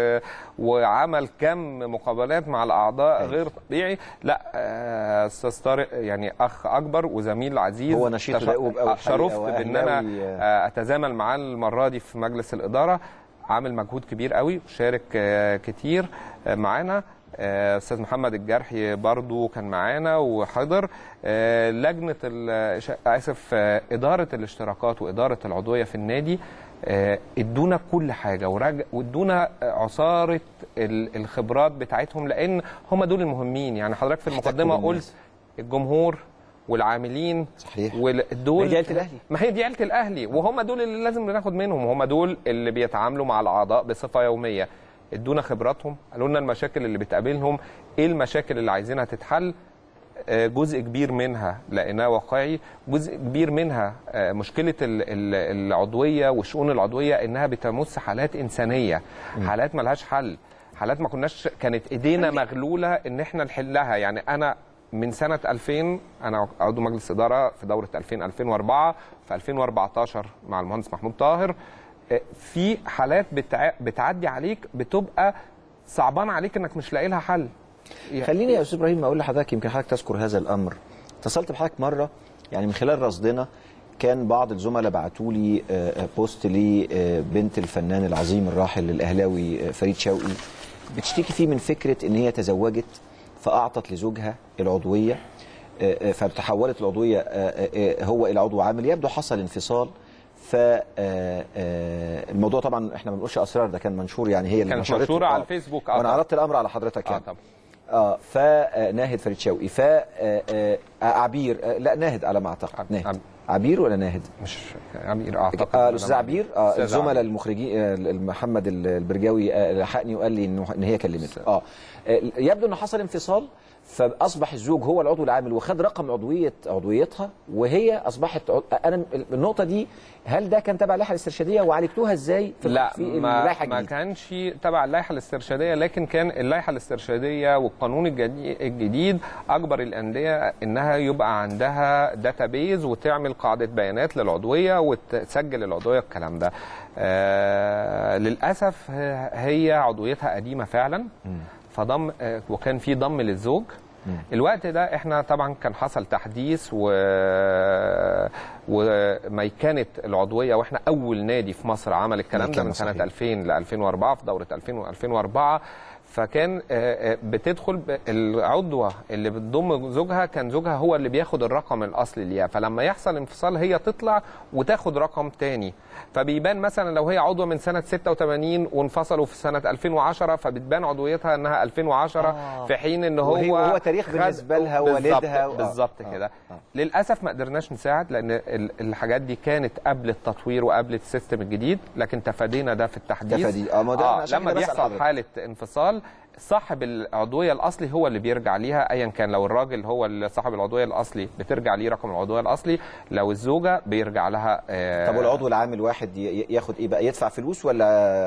وعمل كم مقابلات مع الاعضاء أيوة. غير طبيعي لا آه، استاذ طارق يعني اخ اكبر وزميل عزيز هو نشيط تش- ودؤوب أوي الحقيقة شرفت بان انا وأهلاوي، آه. آه، اتزامن معاه المره دي في مجلس الاداره عامل مجهود كبير قوي وشارك آه، كتير آه، معانا آه، استاذ محمد الجرحي برضو كان معانا وحضر آه، لجنه ال- ش- اسف آه، اداره الاشتراكات واداره العضويه في النادي آه، ادونا كل حاجه ورج- وادونا عصاره ال- الخبرات بتاعتهم لان هم دول المهمين يعني حضرتك في احتكوا المقدمه بالناس. قلت الجمهور والعاملين صحيح ودول ما هي دي عيلة الأهلي. ما هي دي عيله الاهلي وهم دول اللي لازم ناخد منهم وهم دول اللي بيتعاملوا مع الاعضاء بصفه يوميه ادونا خبراتهم قالوا لنا المشاكل اللي بتقابلهم ايه المشاكل اللي عايزينها تتحل آه، جزء كبير منها لقيناه واقعي جزء كبير منها آه، مشكله ال- ال- العضويه والشؤون العضويه انها بتمس حالات انسانيه حالات ملهاش حل حالات ما كناش كانت ايدينا مغلوله ان احنا نحلها يعني انا من سنه 2000 انا عضو مجلس اداره في دوره 2000 2004 في 2014 مع المهندس محمود طاهر آه، في حالات بتع... بتعدي عليك بتبقى صعبان عليك انك مش لاقي لها حل خليني يا استاذ ابراهيم اقول لحضرتك يمكن حضرتك تذكر هذا الامر اتصلت بحضرتك مره يعني من خلال رصدنا كان بعض الزملاء بعتوا لي آه، آه، بوست لبنت الفنان العظيم الراحل الاهلاوي آه، فريد شوقي بتشتكي فيه من فكره ان هي تزوجت فاعطت لزوجها العضويه آه، آه، فتحولت العضويه آه، آه، هو الى عضو عامل يبدو حصل انفصال ف آه، آه، الموضوع طبعا احنا ما بنقولش اسرار ده كان منشور يعني هي اللي كانت نشرته. منشورة على آه. الفيسبوك، آه وانا طبعا. عرضت الامر على حضرتك اه يعني طبعا اه فناهد فريد شوقي ف آه، آه، عبير آه، لا ناهد على ما اعتقد عب- ناهد عب- عبير ولا ناهد؟ مش عمير اعتقد آه أنا الاستاذ ما- عبير آه أستاذ الزملاء عبير. المخرجين آه محمد البرجاوي آه لحقني وقال لي انه ان هي كلمته اه آه، يبدو انه حصل انفصال فاصبح الزوج هو العضو العامل وخد رقم عضويه عضويتها وهي اصبحت عضو... انا النقطه دي هل ده كان تبع اللائحه الاسترشاديه وعالجتوها ازاي في لا في ما, اللائحه ما الجديده؟ كانش تبع اللائحه الاسترشاديه لكن كان اللائحه الاسترشاديه والقانون الجديد, الجديد اجبر الانديه انها يبقى عندها داتابيز وتعمل قاعده بيانات للعضويه وتسجل العضويه الكلام ده آه للاسف هي عضويتها قديمه فعلا فضم آه، وكان في ضم للزوج الوقت ده احنا طبعا كان حصل تحديث و... وميكنه العضويه واحنا اول نادي في مصر عمل الكلام ده ميكنة من سنه صحيح. 2000 ل 2004 في دوره 2000 و 2004 فكان آه، آه، بتدخل ب- العضوه اللي بتضم زوجها كان زوجها هو اللي بياخد الرقم الاصلي ليها فلما يحصل انفصال هي تطلع وتاخد رقم تاني فبيبان مثلا لو هي عضوه من سنه 86 وانفصلوا في سنه 2010 فبتبان عضويتها انها 2010 آه. في حين ان هو وهي- وهو تاريخ خد- بالنسبة لها بالظبط- والدها و- بالظبط آه. كده آه. للاسف ما قدرناش نساعد لان ال- الحاجات دي كانت قبل التطوير وقبل السيستم الجديد لكن تفادينا ده في التحديث تفادي. آه، ما ده أنا عشان لما كده بسأل بيحصل حضرتك. حاله انفصال صاحب العضويه الاصلي هو اللي بيرجع ليها ايا كان لو الراجل هو اللي صاحب العضويه الاصلي بترجع ليه رقم العضويه الاصلي لو الزوجه بيرجع لها آه، طب والعضو العامل واحد ي- ياخد ايه بقى يدفع فلوس ولا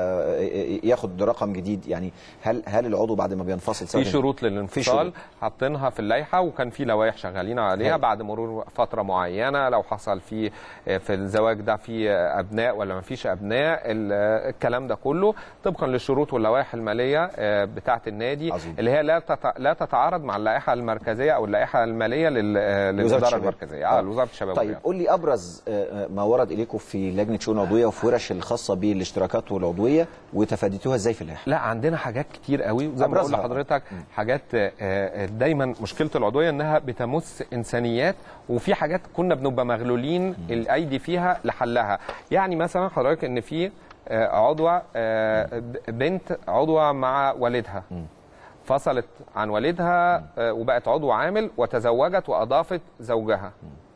ياخد رقم جديد يعني هل هل العضو بعد ما بينفصل في سواء- شروط في للانفصال شروط. حاطينها في اللائحه وكان في لوائح شغالين عليها هاي. بعد مرور فتره معينه لو حصل في في الزواج ده في ابناء ولا ما فيش ابناء ال- الكلام ده كله طبقا للشروط واللوائح الماليه آه، بتاعه النادي عظيم. اللي هي لا تت- لا تتعارض مع اللائحه المركزيه او اللائحه الماليه لل- آه، لوزارة للاداره الشباب. المركزيه اه آه. لوزاره الشباب طيب والرياضة. قول لي ابرز آه، ما ورد اليكم في لجنه شؤون عضويه وفي ورش الخاصه بالاشتراكات والعضويه وتفاديتوها ازاي في اللائحه لا عندنا حاجات كتير قوي وزي ما بقول أبرزها. لحضرتك حاجات آه، آه، دايما مشكله العضويه انها بتمس انسانيات وفي حاجات كنا بنبقى مغلولين الايدي فيها لحلها يعني مثلا حضرتك ان في آه، عضوه آه، بنت عضوه مع والدها فصلت عن والدها آه، وبقت عضو عامل وتزوجت واضافت زوجها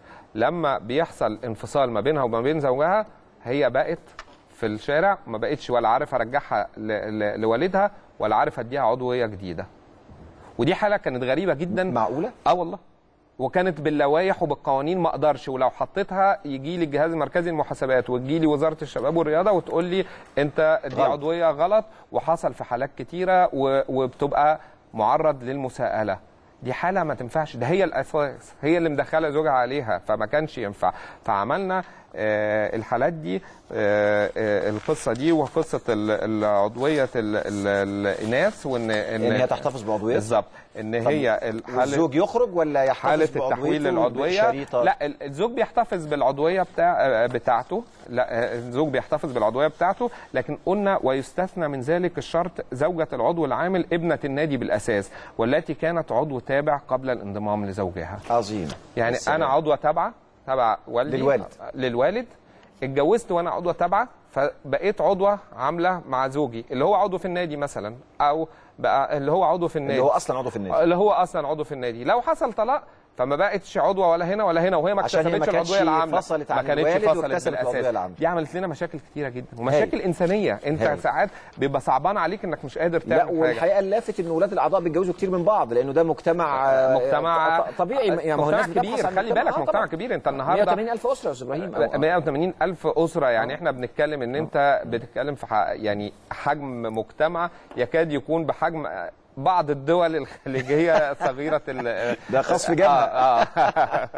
لما بيحصل انفصال ما بينها وما بين زوجها هي بقت في الشارع ما بقتش ولا عارف ارجعها ل- ل- لوالدها ولا عارف اديها عضويه جديده ودي حاله كانت غريبه جدا معقوله اه والله وكانت باللوائح وبالقوانين ما اقدرش ولو حطيتها يجي لي الجهاز المركزي للمحاسبات وتجي لي وزاره الشباب والرياضه وتقول لي انت دي غلط. عضويه غلط وحصل في حالات كتيره و- وبتبقى معرض للمساءله دي حاله ما تنفعش ده هي الاساس هي اللي مدخله زوجها عليها فما كانش ينفع فعملنا آه، الحالات دي آه، آه، القصه دي وقصه ال- العضويه ال- ال- الاناث وان ان هي تحتفظ بعضويتها بالظبط ان هي الحاله والزوج يخرج ولا يحتفظ حالة بعضويته التحويل للعضوية بالشريطة؟ لا ال- الزوج بيحتفظ بالعضوية بتاع بتاعته لا الزوج بيحتفظ بالعضوية بتاعته لكن قلنا ويستثنى من ذلك الشرط زوجة العضو العامل ابنة النادي بالأساس والتي كانت عضو تابع قبل الانضمام لزوجها عظيم يعني السلام. أنا عضوة تابعة تبع والدي للوالد. للوالد اتجوزت وانا عضوه تابعه فبقيت عضوه عامله مع زوجي اللي هو عضو في النادي مثلا او بقى اللي هو عضو في النادي اللي هو اصلا عضو في النادي اللي هو اصلا عضو في النادي لو حصل طلاق فما بقتش عضوه ولا هنا ولا هنا وهي ما عشان هي ما اكتسبتش كانتش العضويه العامه فصلت ما عن كانتش الوالد فصلت واكتسبت العضوية بالاساس العامة. دي عملت لنا مشاكل كتيره جدا ومشاكل انسانيه انت هايل. ساعات بيبقى صعبان عليك انك مش قادر تعمل لا حاجه والحقيقه اللافت ان ولاد الاعضاء بيتجوزوا كتير من بعض لانه ده مجتمع آه، مجتمع ط- طبيعي يعني ما هو مجتمع الناس بتبحث كبير عن خلي بالك آه، مجتمع طبعاً. كبير انت النهارده 180 الف اسره يا استاذ ابراهيم أو- 180 ألف أسرة يعني احنا بنتكلم ان انت بتتكلم في ح- يعني حجم مجتمع يكاد يكون بحجم بعض الدول الخليجية صغيرة ال- ده خاص في جنة. آه آه.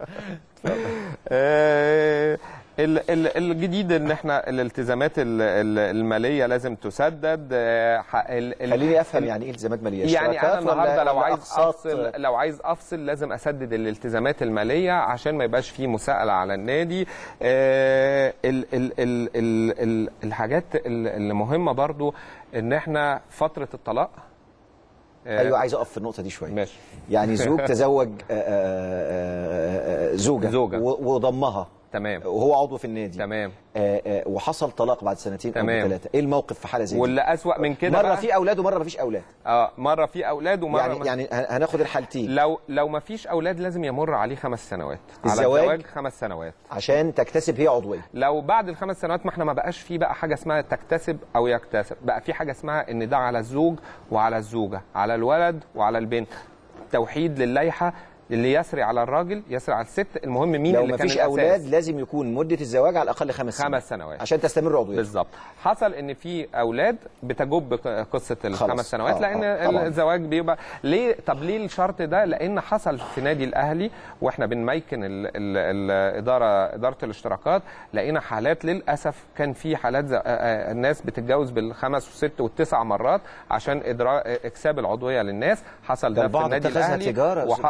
آه، ال- ال- الجديد ان احنا الالتزامات ال- ال- الماليه لازم تسدد آه، ح- ال- ال- خليني افهم يعني ايه التزامات ماليه يعني اشتراكات انا النهارده ولا- لو ولا عايز أقساط؟ افصل لو عايز افصل لازم اسدد الالتزامات الماليه عشان ما يبقاش فيه مساءله على النادي آه ال ال ال ال ال الحاجات ال- اللي مهمه برضو ان احنا فتره الطلاق آه، ايوه عايز اقف في النقطه دي شويه ماشي يعني زوج تزوج آه، آه، آه، زوجه زوجة. و- وضمها تمام وهو عضو في النادي تمام آه، آه، وحصل طلاق بعد سنتين او تمام. ثلاثه ايه الموقف في حاله زي دي واللي اسوا من كده مره بقى في اولاد ومره ما فيش اولاد اه مره في اولاد ومره يعني ما- يعني ه- هناخد الحالتين لو لو ما فيش اولاد لازم يمر عليه خمس سنوات على الزواج؟ الزواج خمس سنوات عشان تكتسب هي عضويه لو بعد الخمس سنوات ما احنا ما بقاش في بقى حاجه اسمها تكتسب او يكتسب بقى في حاجه اسمها ان ده على الزوج وعلى الزوجه على الولد وعلى البنت توحيد للائحه اللي يسري على الراجل يسري على الست المهم مين لو اللي ما كان فيش الأساس. اولاد لازم يكون مده الزواج على الاقل خمس سنوات خمس سنوات عشان تستمر عضويته بالظبط حصل ان في اولاد بتجب ق- قصه خلاص. الخمس سنوات آه، لان آه، طبعاً. الزواج بيبقى ليه طب ليه الشرط ده لان حصل في نادي الاهلي واحنا بنميكن ال- ال- الاداره اداره الاشتراكات لقينا حالات للاسف كان في حالات ز- آه، آه، الناس بتتجوز بالخمس والست والتسع مرات عشان ادراء اكساب العضويه للناس حصل ده ده, في البعض النادي اتخذها الاهلي تجارة يا وح... أستاذ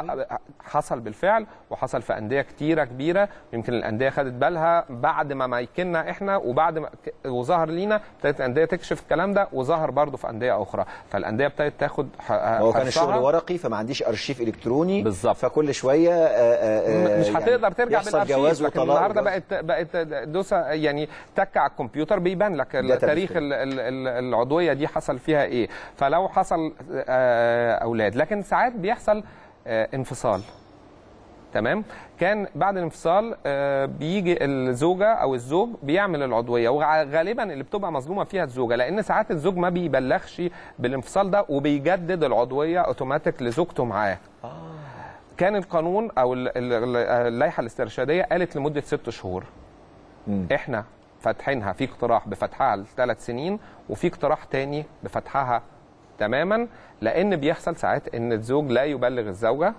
حصل بالفعل وحصل في انديه كتيره كبيره يمكن الانديه خدت بالها بعد ما مايكلنا احنا وبعد ما ك- وظهر لينا ابتدت الانديه تكشف الكلام ده وظهر برضه في انديه اخرى فالانديه ابتدت تاخد ح- هو كان حرصها. الشغل ورقي فما عنديش ارشيف الكتروني بالظبط. فكل شويه آه، آه، آه، مش يعني هتقدر ترجع يحصل بالارشيف جواز لكن وطلاق النهارده وجواز. بقت بقت دوسه يعني تك على الكمبيوتر بيبان لك ده تاريخ تفكير. ال- ال- ال- العضويه دي حصل فيها ايه فلو حصل آه، اولاد لكن ساعات بيحصل آه، انفصال تمام كان بعد الانفصال آه، بيجي الزوجه او الزوج بيعمل العضويه وغالبا اللي بتبقى مظلومه فيها الزوجه لان ساعات الزوج ما بيبلغش بالانفصال ده وبيجدد العضويه اوتوماتيك لزوجته معاه كان القانون او ال- ال- اللائحه الاسترشاديه قالت لمده ست شهور مم. احنا فاتحينها في اقتراح بفتحها لثلاث سنين وفي اقتراح تاني بفتحها تماما لان بيحصل ساعات ان الزوج لا يبلغ الزوجه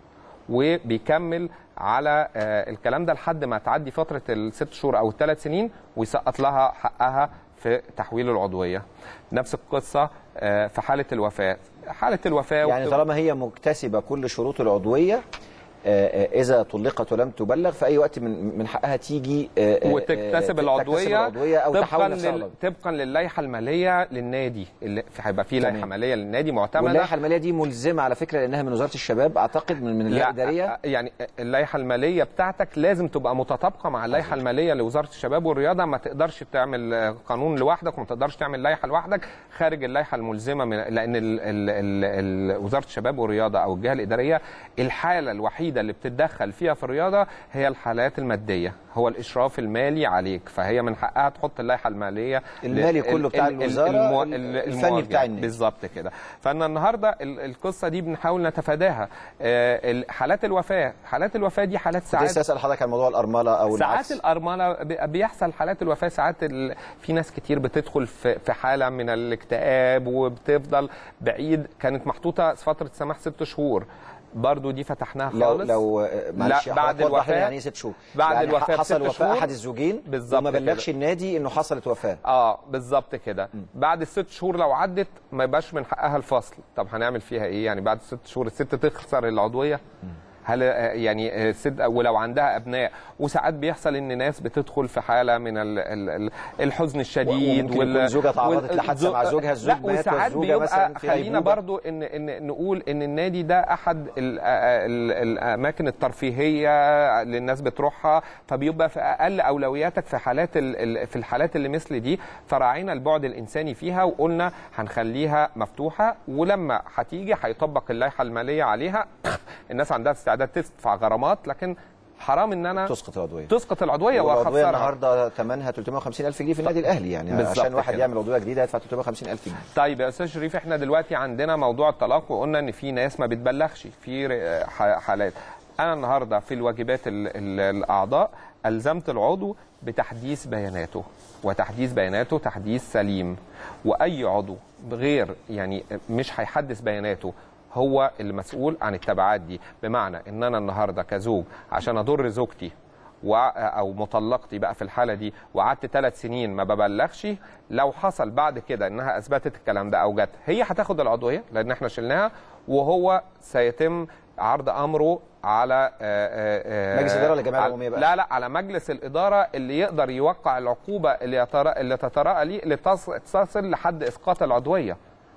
وبيكمل على آه، الكلام ده لحد ما تعدي فتره الست شهور او الثلاث سنين ويسقط لها حقها في تحويل العضويه نفس القصه آه، في حاله الوفاه حاله الوفاه يعني وبتبقى- طالما هي مكتسبه كل شروط العضويه آه، آه، اذا طلقت ولم تبلغ في اي وقت من من حقها تيجي آه، آه، وتكتسب آه، العضويه العضويه او طبقا تحول نفسها لل... عضوية. طبقا للائحه الماليه للنادي اللي في- هيبقى في تمام. لائحه ماليه للنادي معتمده واللائحه الماليه دي ملزمه على فكره لانها من وزاره الشباب اعتقد من من اللائحه الاداريه يعني اللائحه الماليه بتاعتك لازم تبقى متطابقه مع اللائحه الماليه لوزاره الشباب والرياضه ما تقدرش تعمل آه، قانون لوحدك وما تقدرش تعمل لائحه لوحدك خارج اللائحه الملزمه من لان ال... ال... ال... ال... وزاره الشباب والرياضه او الجهه الاداريه الحاله الوحيده اللي بتتدخل فيها في الرياضه هي الحالات الماديه هو الاشراف المالي عليك فهي من حقها تحط اللائحه الماليه المالي ال- كله ال- بتاع ال- الوزارة، المو- ال- ال- الفني المواجهة. بتاع النادي. بالظبط كده فانا النهارده ال- القصه دي بنحاول نتفاداها آه، ال- حالات الوفاه حالات الوفاه دي حالات كنت ساعات لسه اسال حضرتك عن موضوع الارمله او ساعات العكس الارمله ب- بيحصل حالات الوفاه ساعات ال... في ناس كتير بتدخل في في حاله من الاكتئاب وبتفضل بعيد كانت محطوطه فتره سماح ست شهور برضو دي فتحناها لو خالص لو آه، معلش لا، بعد حضرتك وضح لنا الوفاة- يعني ايه ست شهور بعد يعني الوفاة حصل بست وفاه شهور. احد الزوجين بالظبط وما بلغش كده. النادي انه حصلت وفاه اه بالظبط كده بعد الست شهور لو عدت ما يبقاش من حقها الفصل طب هنعمل فيها ايه يعني بعد الست شهور الست تخسر العضويه هل آه، يعني آه، الست ولو عندها ابناء وساعات بيحصل ان ناس بتدخل في حاله من ال- ال- ال- الحزن الشديد وممكن يكون زوجة تعرضت لحادثة مع زوجها، الزوج لا مات وساعات والزوجة بيبقى مثلا في خلينا غيبوبة. برضو ان ان نقول ان النادي ده احد ال- آه، ال- الاماكن الترفيهيه اللي الناس بتروحها فبيبقى في اقل اولوياتك في حالات ال- ال- في الحالات اللي مثل دي فراعينا البعد الانساني فيها وقلنا هنخليها مفتوحه ولما هتيجي هيطبق اللائحه الماليه عليها الناس عندها استعداد تدفع غرامات لكن حرام ان انا تسقط العضويه تسقط العضويه والعضويه واخسرها النهارده ثمنها 350 الف جنيه في النادي الاهلي يعني بالظبط عشان واحد كده. يعمل عضويه جديده يدفع 350 الف جنيه طيب يا استاذ شريف احنا دلوقتي عندنا موضوع الطلاق وقلنا ان في ناس ما بتبلغش في ر- ح- حالات انا النهارده في الواجبات ال ال الاعضاء الزمت العضو بتحديث بياناته وتحديث بياناته تحديث سليم واي عضو غير يعني مش هيحدث بياناته هو المسؤول عن التبعات دي بمعنى ان انا النهارده كزوج عشان اضر زوجتي و- او مطلقتي بقى في الحاله دي وقعدت ثلاث سنين ما ببلغش لو حصل بعد كده انها اثبتت الكلام ده او جت هي هتاخد العضويه لان احنا شلناها وهو سيتم عرض امره على آه، آه، آه، مجلس الإدارة ولا الجمعية على- العمومية بقى؟ لا لا على مجلس الاداره اللي يقدر يوقع العقوبه اللي يترا اللي تتراءى ليه اللي تص- تصل لحد اسقاط العضويه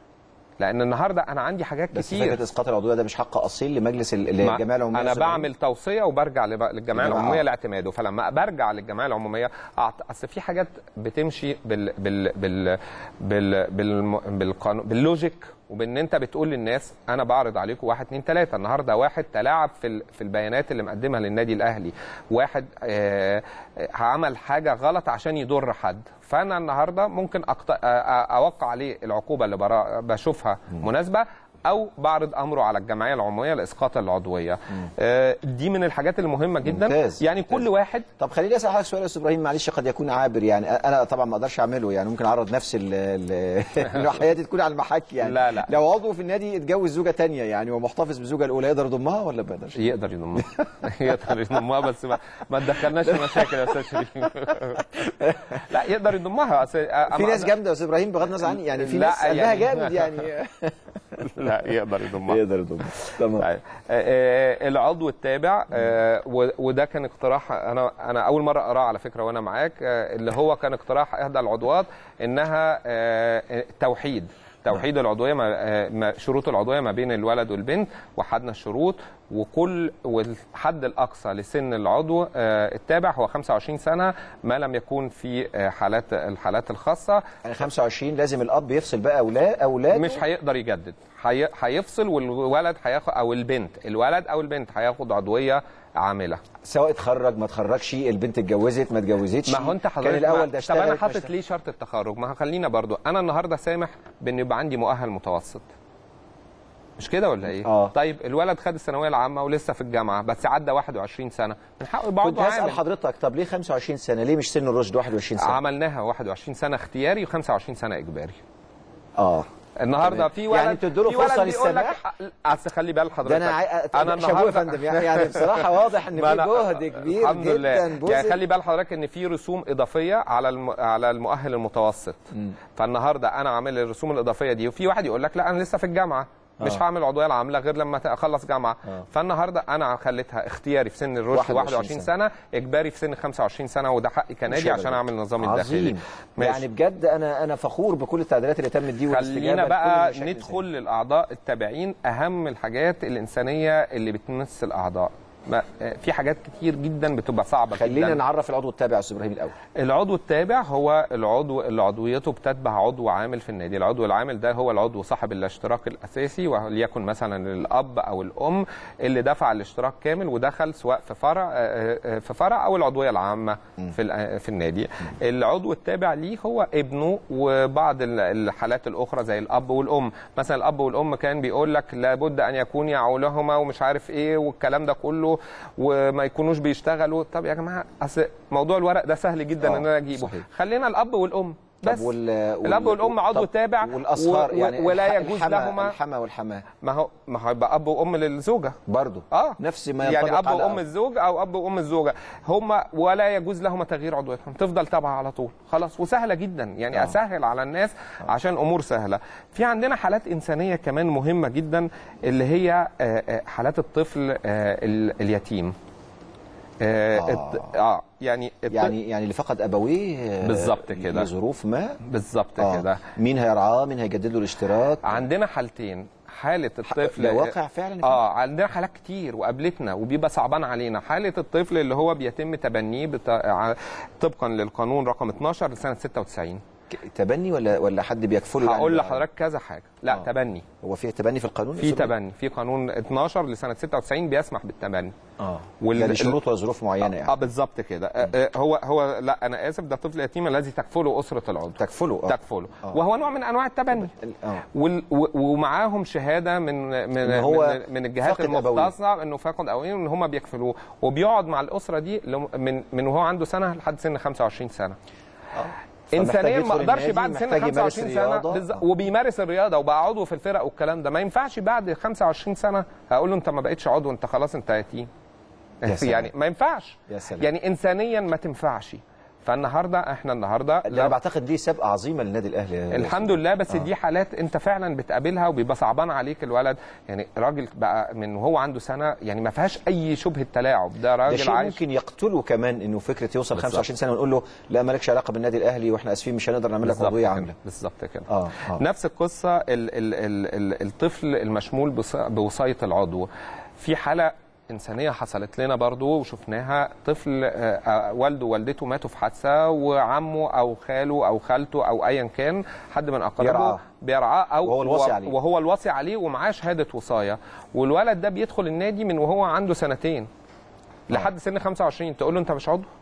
لان النهارده انا عندي حاجات بس كتير فكره اسقاط العضويه ده مش حق اصيل لمجلس ال- ما- الجمعيه العموميه انا الزمالك. بعمل توصيه وبرجع لب- للجمعيه الجماعة. العموميه لاعتماده فلما برجع للجمعيه العموميه أعت- اصل في حاجات بتمشي بال بال بال بال بال بالقانون باللوجيك وبان انت بتقول للناس انا بعرض عليكم واحد اتنين تلاته النهارده واحد تلاعب في ال- في البيانات اللي مقدمها للنادي الاهلي واحد آه، آه، عمل حاجه غلط عشان يضر حد فانا النهارده ممكن أقط... آه، آه، اوقع عليه العقوبه اللي برا... بشوفها مناسبه او بعرض امره على الجمعيه العموميه لاسقاط العضويه آه، دي من الحاجات المهمه جدا ممتاز، يعني ممتاز. كل واحد طب خليني اسال حضرتك سؤال يا استاذ ابراهيم معلش قد يكون عابر يعني انا طبعا ما اقدرش اعمله يعني ممكن اعرض نفسي ال- ال- إنه حياتي تكون على المحك يعني لا، لا. لو عضو في النادي اتجوز زوجه تانية يعني ومحتفظ بالزوجه الاولى يقدر يضمها ولا ما يقدرش؟ يقدر يضمها يقدر يضمها بس ما, ما تدخلناش في مشاكل يا استاذ شريف لا يقدر يضمها أصل- في أما- ناس جامده يا استاذ ابراهيم بغض النظر عني يعني في لا، ناس قلبها يعني- جامد يعني لا يقدر يضمها يقدر يضم تمام طيب. آه، آه، العضو التابع آه، و- وده كان اقتراح انا انا اول مره اقراه على فكره وانا معاك آه، اللي هو كان اقتراح احدى العضوات انها آه، آه، توحيد توحيد العضويه ما آه، ما- شروط العضويه ما بين الولد والبنت وحدنا الشروط وكل والحد الاقصى لسن العضو آه، التابع هو 25 سنه ما لم يكون في آه، حالات الحالات الخاصه يعني 25 لازم الاب يفصل بقى اولاد اولاد مش هيقدر يجدد هي- هيفصل والولد هياخد او البنت الولد او البنت هياخد عضويه عامله سواء اتخرج ما اتخرجش البنت اتجوزت ما اتجوزتش ما هو انت حضرتك كان الاول ما- ده طب اشتغل انا ما حاطط اشتغل. ليه شرط التخرج ما خلينا برضو انا النهارده سامح بان يبقى عندي مؤهل متوسط مش كده ولا ايه آه. طيب الولد خد الثانويه العامه ولسه في الجامعه بس عدى 21 سنه من حقه يبقى كنت عضو هسال عامل حضرتك طب ليه 25 سنه ليه مش سن الرشد 21 سنه عملناها 21 سنه اختياري و25 سنه اجباري اه النهارده تمام. في ولد يعني بتدوا له في ولد فرصة بيقول لك للسماح؟ اصل خلي بال حضرتك ده انا عاي... انا شابوه يا النهارده فندم يعني يعني بصراحه واضح ان ما في لا، جهد كبير الحمد جدا لله يعني بذل. خلي بال حضرتك ان في رسوم اضافيه على الم... على المؤهل المتوسط فالنهارده انا عامل الرسوم الاضافيه دي وفي واحد يقول لك لا انا لسه في الجامعه مش آه. هعمل العضويه العامله غير لما اخلص جامعه آه. فالنهارده انا خليتها اختياري في سن الرشد 21 21 سنه اجباري في سن 25 سنه وده حقي كنادي مشابه. عشان اعمل النظام الداخلي عظيم ماشي. يعني بجد انا انا فخور بكل التعديلات اللي تمت دي والاستجابه خلينا لكل بقى المشاكل ندخل للاعضاء التابعين اهم الحاجات الانسانيه اللي بتمس الاعضاء ما في حاجات كتير جدا بتبقى صعبه خلينا جدا نعرف العضو التابع يا استاذ ابراهيم الاول العضو التابع هو العضو اللي عضويته بتتبع عضو عامل في النادي العضو العامل ده هو العضو صاحب الاشتراك الاساسي وليكن مثلا الاب او الام اللي دفع الاشتراك كامل ودخل سواء في فرع آه، آه، في فرع او العضويه العامه في ال- في النادي العضو التابع ليه هو ابنه وبعض ال- الحالات الاخرى زي الاب والام مثلا الاب والام كان بيقول لك لابد ان يكون يعولهما ومش عارف ايه والكلام ده كله وما يكونوش بيشتغلوا طب يا جماعه اصل موضوع الورق ده سهل جدا آه، ان انا اجيبه صحيح. خلينا الاب والام طب بس وال... وال... الاب والام عضو طب تابع والاصهار و- و- يعني ولا الح- يجوز الحما- لهما الحما والحماه ما هو ما هو يبقى اب وام للزوجه برضه اه نفس ما ينطبق يعني اب على وام الزوج او اب وام الزوجه هما ولا يجوز لهما تغيير عضويتهم تفضل تابعه على طول خلاص وسهله جدا يعني آه. آه. اسهل على الناس عشان امور سهله في عندنا حالات انسانيه كمان مهمه جدا اللي هي آه، آه، حالات الطفل آه، ال- اليتيم آه, آه. الط- اه يعني الط- يعني يعني اللي فقد ابويه آه، بالظبط كده. لظروف ما بالظبط آه. كده مين هيرعاه مين هيجدد له الاشتراك عندنا حالتين حالة الطفل ده واقع فعلا اه عندنا حالات كتير وقابلتنا وبيبقى صعبان علينا حالة الطفل اللي هو بيتم تبنيه بت... ع- طبقا للقانون رقم 12 لسنة 96 ك- تبني ولا ولا حد بيكفله هقول يعني؟ لحضرتك كذا حاجة لا آه. تبني هو في تبني في القانون في تبني في قانون 12 لسنة 96 بيسمح بالتبني اه وال- وال... شروط وظروف معينه اه يعني بالظبط كده آه، آه، هو هو لا انا اسف ده طفل يتيم الذي تكفله اسره العضو تكفله اه تكفله آه. وهو نوع من انواع التبني اه وال- و- ومعاهم شهاده من من إن هو من, من الجهات فاقد أبويه. المختصه انه فاقد ابويه ان هم بيكفلوه وبيقعد مع الاسره دي لم- من من وهو عنده سنه لحد سن 25 سنه فمحتاج انسانيا ما يدخل اقدرش النادي، بعد سن محتاج يمارس 25 سنه الرياضة. بالز- آه. وبيمارس الرياضه وبقى عضو في الفرق والكلام ده ما ينفعش بعد 25 سنه اقول له انت ما بقتش عضو انت خلاص انت يتيم يا سلام. يعني ما ينفعش يا سلام. يعني انسانيا ما تنفعش فالنهارده احنا النهارده ده انا بعتقد دي سابقه عظيمه للنادي الاهلي يا الحمد لله بس آه. دي حالات انت فعلا بتقابلها وبيبقى صعبان عليك الولد يعني راجل بقى من وهو عنده سنه يعني ما فيهاش اي شبهه تلاعب ده ده راجل شيء عايش ممكن يقتله كمان انه فكره يوصل بالظبط. 25 سنه ونقول له لا مالكش علاقه بالنادي الاهلي واحنا اسفين مش هنقدر نعمل لك بالظبط عضويه كده. عامله بالظبط كده اه اه نفس القصه ال ال ال ال الطفل المشمول بص- بوصايه العضو في حاله إنسانية حصلت لنا برضو وشفناها طفل آه، آه، والده ووالدته ماتوا في حادثة وعمه أو خاله أو خالته أو أيا كان حد من أقاربه بيرعاه. بيرعاه أو وهو الوصي و- عليه. وهو الوصي عليه ومعاه شهادة وصاية والولد ده بيدخل النادي من وهو عنده سنتين لحد سن 25 تقول له أنت مش عضو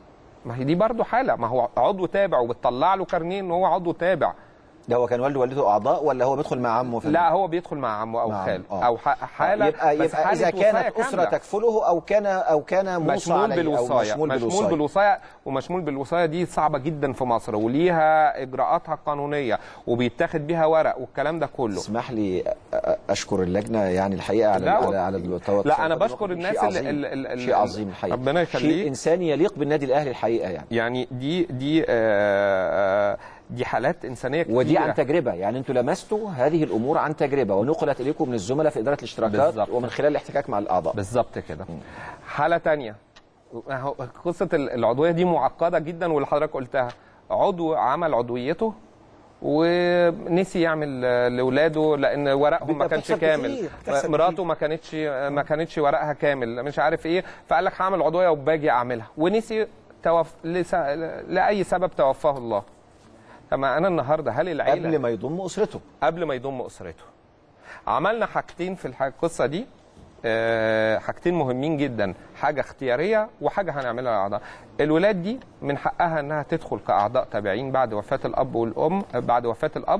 ما هي دي برضو حالة ما هو عضو تابع وبتطلع له كارنيه إن هو عضو تابع ده هو كان والده ووالدته اعضاء ولا هو بيدخل مع عمه في لا هو بيدخل مع عمه او مع خاله عمه، آه. او ح- حاله يبقى بس يبقى حالة اذا وصاية كانت اسره كاملة. تكفله او كان او كان موصى مشمول عليه او بالوصايه مشمول مشمول بالوصايه بالوصايه ومشمول بالوصايه دي صعبه جدا في مصر وليها اجراءاتها القانونيه وبيتاخد بيها ورق والكلام ده كله اسمح لي أ- أ- اشكر اللجنه يعني الحقيقه على لا، على على التوقف لا، أنا بشكر الناس شيء اللي- عظيم. ال- ال- ال- شيء عظيم الحقيقه ربنا يخليك. شيء انساني يليق بالنادي الاهلي الحقيقه يعني يعني دي دي آه، آه، دي حالات انسانيه كتير ودي عن تجربه يعني انتوا لمستوا هذه الامور عن تجربه ونقلت اليكم من الزملاء في اداره الاشتراكات بالظبط. ومن خلال الاحتكاك مع الاعضاء بالظبط كده حاله تانية هو قصه ال- العضويه دي معقده جدا واللي حضرتك قلتها عضو عمل عضويته ونسي يعمل آه، لاولاده لان ورقهم ما بتبقى كانش بتحصل كامل كتير، بتحصل مراته ما كانتش ما كانتش ورقها كامل مش عارف ايه فقال لك هعمل عضويه وباجي اعملها ونسي توف... لس... لاي سبب توفاه الله طب ما انا النهارده هل العيله قبل ما يضم اسرته قبل ما يضم اسرته عملنا حاجتين في الح- القصه دي آه، حاجتين مهمين جدا حاجه اختياريه وحاجه هنعملها للاعضاء الولاد دي من حقها انها تدخل كاعضاء تابعين بعد وفاه الاب والام آه، بعد وفاه الاب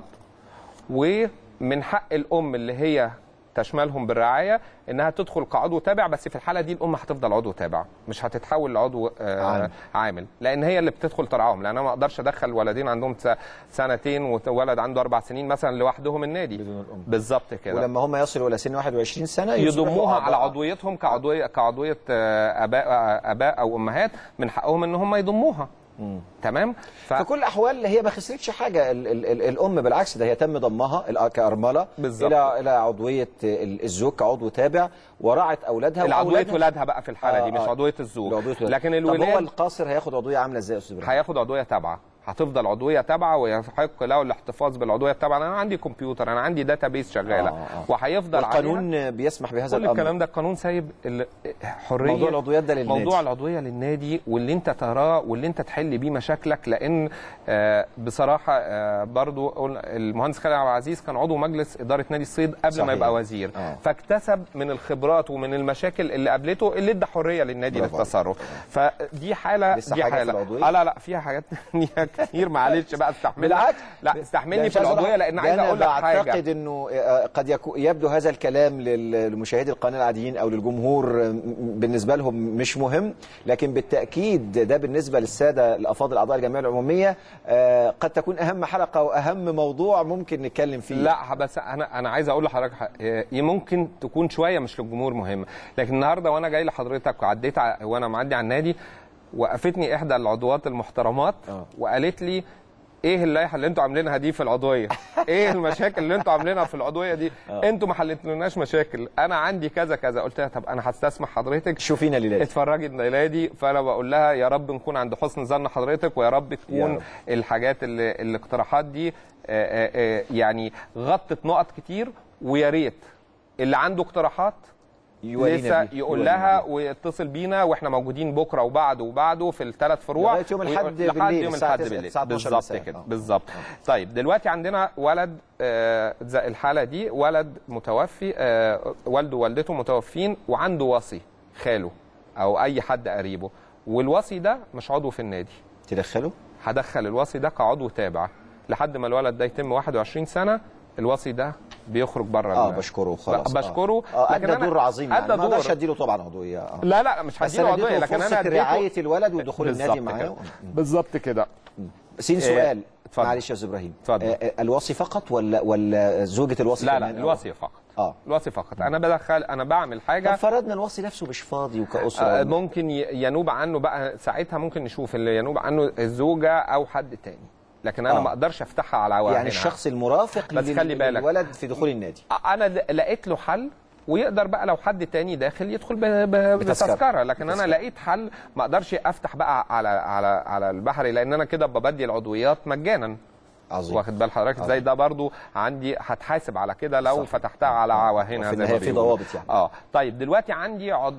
ومن حق الام اللي هي تشملهم بالرعايه انها تدخل كعضو تابع بس في الحاله دي الام هتفضل عضو تابع مش هتتحول لعضو آه عامل. عامل. عامل لان هي اللي بتدخل ترعاهم لان انا ما اقدرش ادخل ولدين عندهم س- سنتين وولد عنده اربع سنين مثلا لوحدهم النادي بدون الأم. بالظبط كده ولما هم يصلوا الى سن 21 سنه يصبحوا يضموها على أعضاء. عضويتهم كعضويه كعضويه آه، اباء آه، اباء او امهات من حقهم ان هم يضموها تمام ف... في كل الاحوال هي ما خسرتش حاجه ال ال ال الام بالعكس ده هي تم ضمها ال- كارمله بالظبط. الى الى عضويه ال- الزوج كعضو تابع ورعت اولادها العضويه وأولادها- ولادها بقى في الحاله آه، دي مش آه. عضويه الزوج العضوية ولادها. لكن طب هو الولاد القاصر هياخد عضويه عامله ازاي يا استاذ ابراهيم؟ هياخد عضويه تابعه هتفضل عضويه تابعه ويحق له الاحتفاظ بالعضويه التابعه انا عندي كمبيوتر انا عندي داتا بيس شغاله آه، آه. وهيفضل عليها والقانون بيسمح بهذا كل الامر الكلام ده القانون سايب ال- حريه موضوع العضويات ده للنادي. موضوع العضويه للنادي واللي انت تراه واللي انت تحل بيه مشاكلك لان آه، بصراحه آه، برضو قلنا المهندس خالد عبد العزيز كان عضو مجلس اداره نادي الصيد قبل صحيح. ما يبقى وزير آه. فاكتسب من الخبرات ومن المشاكل اللي قابلته اللي ادى حريه للنادي برافو للتصرف فدي حاله لسه دي حاجة في حاله العضوية؟ آه لا لا فيها حاجات تانية كتير معلش بقى استحملني بالعكس لا استحملني مش في عايز أقول العضويه لك- لان ده عايز أنا اقول لك حاجه بعتقد انه آه، قد يكون يبدو هذا الكلام لل- لمشاهدي القناه العاديين او للجمهور آه، م- بالنسبه لهم مش مهم لكن بالتاكيد ده بالنسبه للساده الافاضل اعضاء الجمعيه العموميه آه، قد تكون اهم حلقه واهم موضوع ممكن نتكلم فيه لا بس انا انا عايز اقول لحضرتك حاجة. إيه، ممكن تكون شويه مش للجمهور مهمه لكن النهارده وانا جاي لحضرتك وعديت ع- وانا معدي على النادي وقفتني احدى العضوات المحترمات آه. وقالت لي ايه اللائحه اللي انتوا عاملينها دي في العضويه؟ ايه المشاكل اللي انتوا عاملينها في العضويه دي؟ انتوا ما حلتلناش مشاكل، انا عندي كذا كذا، قلت لها طب انا هستسمح حضرتك شوفينا ليلاد اتفرجي الليله دي فانا بقول لها يا رب نكون عند حسن ظن حضرتك ويا رب يا تكون رب. الحاجات اللي الاقتراحات دي آه، آه، آه، يعني غطت نقط كتير ويا ريت اللي عنده اقتراحات يورينا لسه بيه. يقول يورينا لها بيه. ويتصل بينا واحنا موجودين بكره وبعده وبعده في الثلاث فروع لغاية يوم الأحد ويقول- لحد بالليل، يوم الساعة الاحد 9 بالليل الساعة 12 بالظبط مساء. كده آه. بالظبط طيب دلوقتي عندنا ولد آه، زي الحاله دي ولد متوفي آه، والده ووالدته متوفين وعنده وصي خاله او اي حد قريبه والوصي ده مش عضو في النادي تدخله هدخل الوصي ده كعضو تابع لحد ما الولد ده يتم 21 سنه الوصي ده بيخرج بره اه ال- بشكره خلاص بشكره اه لكن ادى أنا- دور عظيم يعني أدى ما اقدرش دور. اديله طبعا عضويه اه لا لا مش بس هديله انا عضويه اديته لكن فرصه انا اديته رعايه الولد ودخول النادي بالظبط معاه كده. بالظبط كده سين إيه، سؤال اتفضل. معلش يا استاذ ابراهيم اتفضل. آه، آه، الوصي فقط ولا ولا زوجة الوصي لا لا كمان؟ الوصي فقط اه الوصي فقط انا بدخل انا بعمل طب حاجه فرضنا الوصي نفسه مش فاضي آه، وكأسرة ممكن ي- ينوب عنه بقى ساعتها ممكن نشوف اللي ينوب عنه الزوجه او حد تاني لكن انا آه. ما اقدرش افتحها على عوائل يعني الشخص المرافق بس لل- خلي بالك. للولد في دخول النادي انا ل- لقيت له حل ويقدر بقى لو حد تاني داخل يدخل ب- ب- بتذكرة. بتذكره لكن انا بتذكرة. لقيت حل ما اقدرش افتح بقى على على على البحري لان انا كده ببدي العضويات مجانا عظيم واخد بال حضرتك ازاي ده برضو عندي هتحاسب على كده لو صح. فتحتها على عواهنها وفي زي ما النهاية في بيقولوا. ضوابط يعني. اه طيب دلوقتي عندي عض...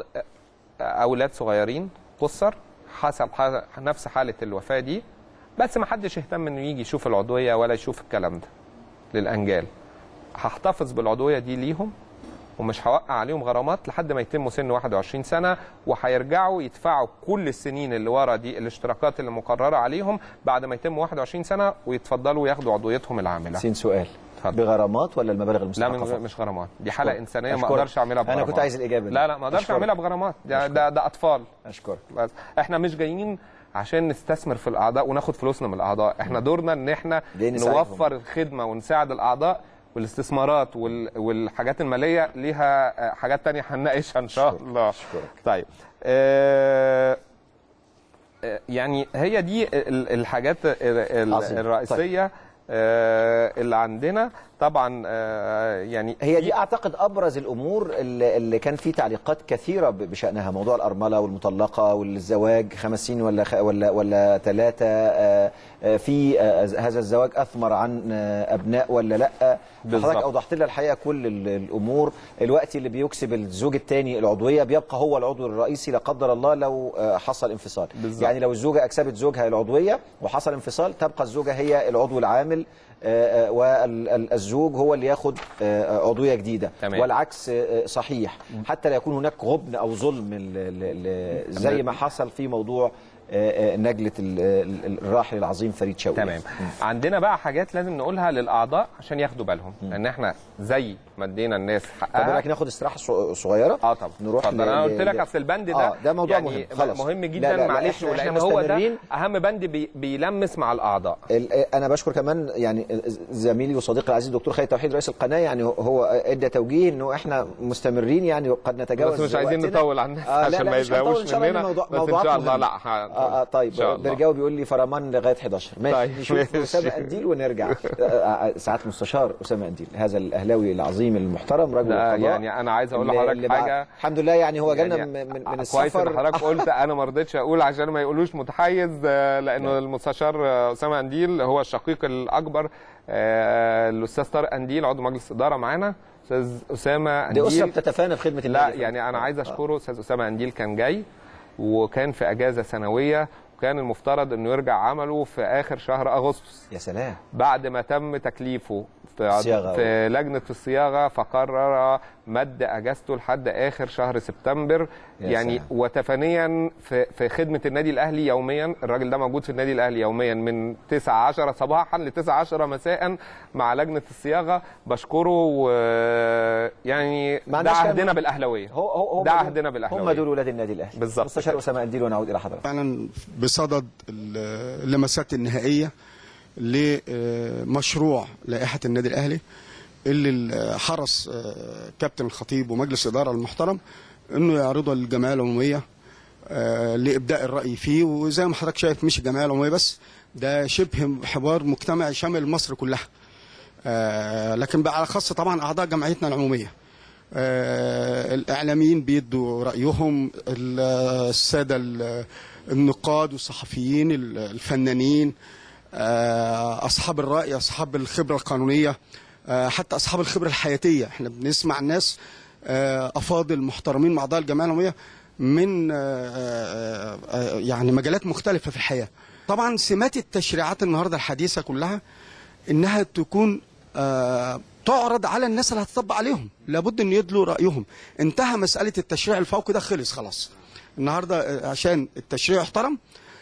اولاد صغيرين قصر حسب ح... نفس حاله الوفاه دي بس ما حدش يهتم انه يجي يشوف العضويه ولا يشوف الكلام ده للانجال هحتفظ بالعضويه دي ليهم ومش هوقع عليهم غرامات لحد ما يتموا سن 21 سنه وهيرجعوا يدفعوا كل السنين اللي ورا دي الاشتراكات اللي مقرره عليهم بعد ما يتموا 21 سنه ويتفضلوا ياخدوا عضويتهم العامله سين سؤال اتفضل. بغرامات ولا المبالغ لا المستحقة من فقط؟ مش غرامات دي حاله أشكرك. انسانيه ما أشكرك. اقدرش اعملها أنا بغرامات كنت عايز الإجابة دي. لا لا ما اقدرش أشكرك. اعملها بغرامات ده ده, ده اطفال اشكرك بس احنا مش جايين عشان نستثمر في الاعضاء وناخد فلوسنا من الاعضاء احنا دورنا ان احنا جايين نساعدهم. نوفر الخدمه ونساعد الاعضاء والاستثمارات وال... والحاجات الماليه ليها آه، حاجات تانية هنناقشها ان شاء أشكرك. الله أشكرك. طيب آه... يعني هي دي ال- الحاجات ال- عظيم. الرئيسيه آه، اللي عندنا طبعا آه، يعني هي في- دي اعتقد ابرز الامور اللي اللي كان في تعليقات كثيره ب- بشانها موضوع الارمله والمطلقه والزواج خمس سنين ولا خ- ولا ولا ثلاثه في آه، هذا الزواج اثمر عن آه، ابناء ولا لا بالظبط. حضرتك اوضحت لنا الحقيقه كل ال- الامور الوقت اللي بيكسب الزوج الثاني العضويه بيبقى هو العضو الرئيسي لا قدر الله لو آه، حصل انفصال بالظبط. يعني لو الزوجه اكسبت زوجها العضويه وحصل انفصال تبقى الزوجه هي العضو العامل والزوج هو اللي ياخد آه، عضويه جديده تمام. والعكس آه، صحيح حتى لا يكون هناك غبن او ظلم ل- ل- ل- زي ما حصل في موضوع آه، آه، نجله ال- ال- الراحل العظيم فريد شوقي تمام عندنا بقى حاجات لازم نقولها للاعضاء عشان ياخدوا بالهم لان احنا زي ما ادينا الناس طب حقها رايك ناخد استراحه ص- صغيره اه طبعا نروح اتفضل. ل- انا قلت لك ل- اصل البند ده آه، ده موضوع يعني مهم. خلاص. مهم لا، جدا لا، لا، معلش إحنا- إحنا لان هو ده مستمرين. اهم بند بي بيلمس مع الاعضاء ال- انا بشكر كمان يعني زميلي وصديقي العزيز الدكتور خالد توحيد رئيس القناه يعني هو ادى توجيه انه احنا مستمرين يعني قد نتجاوز بس مش عايزين وقتنا. نطول على الناس آه لا عشان لا ما مش هنطول يزهقوش إن شاء الله، مننا لأن موضوع- بس ان موضوعات شاء الله مهمة. لا ه- آه آه طيب إن شاء الله. برجاوي بيقول لي فرمان لغايه 11 ماشي طيب، نشوف ماشي. اسامه قنديل ونرجع آه، آه، سعاده المستشار اسامه قنديل هذا الاهلاوي العظيم المحترم رجل لا القضاء يعني انا عايز اقول اللي- لحضرتك اللي بعد- حاجه الحمد لله يعني هو جالنا يعني من من من كويس ان السفر حضرتك قلت انا ما رضيتش اقول عشان ما يقولوش متحيز آه، لانه المستشار آه، اسامه انديل هو الشقيق الاكبر آه، الاستاذ طارق انديل عضو مجلس اداره معانا استاذ اسامه دي اسره انديل بتتفانى في خدمه لا النادي يعني انا عايز اشكره استاذ اسامه انديل كان جاي وكان في اجازه سنويه وكان المفترض انه يرجع عمله في اخر شهر اغسطس يا سلام بعد ما تم تكليفه في, صياغة. في لجنه الصياغه فقرر مد اجازته لحد اخر شهر سبتمبر يا يعني سلام. وتفانيا في في خدمه النادي الاهلي يوميا الراجل ده موجود في النادي الاهلي يوميا من 9 10 صباحا ل 9 10 مساء مع لجنه الصياغه بشكره ويعني ما ده عندناش كلام. عهدنا بالاهلاويه هو هو هم ده دول- عهدنا بالاهلاويه هم دول ولاد النادي الاهلي بالظبط مستشار اسامه قنديل ونعود الى حضرتك فعلا بصدد اللمسات النهائيه لمشروع لائحه النادي الاهلي اللي حرص آه، كابتن الخطيب ومجلس الاداره المحترم انه يعرضه للجمعيه العموميه آه، لابداء الراي فيه وزي ما حضرتك شايف مش الجمعيه العموميه بس ده شبه حوار مجتمعي شامل مصر كلها آه، لكن بقى على خاص طبعا اعضاء جمعيتنا العموميه آه، الاعلاميين بيدوا رايهم ال- الساده ال- النقاد والصحفيين ال- الفنانين آه، اصحاب الراي اصحاب الخبره القانونيه آه، حتى اصحاب الخبره الحياتيه احنا بنسمع الناس آه، افاضل محترمين مع اعضاء الجمعيه العموميه من آه، آه، آه، يعني مجالات مختلفه في الحياه طبعا سمات التشريعات النهارده الحديثه كلها انها تكون آه، تعرض على الناس اللي هتطبق عليهم لابد ان يدلوا رايهم انتهى مساله التشريع الفوقي ده خلص خلاص النهارده آه، عشان التشريع يحترم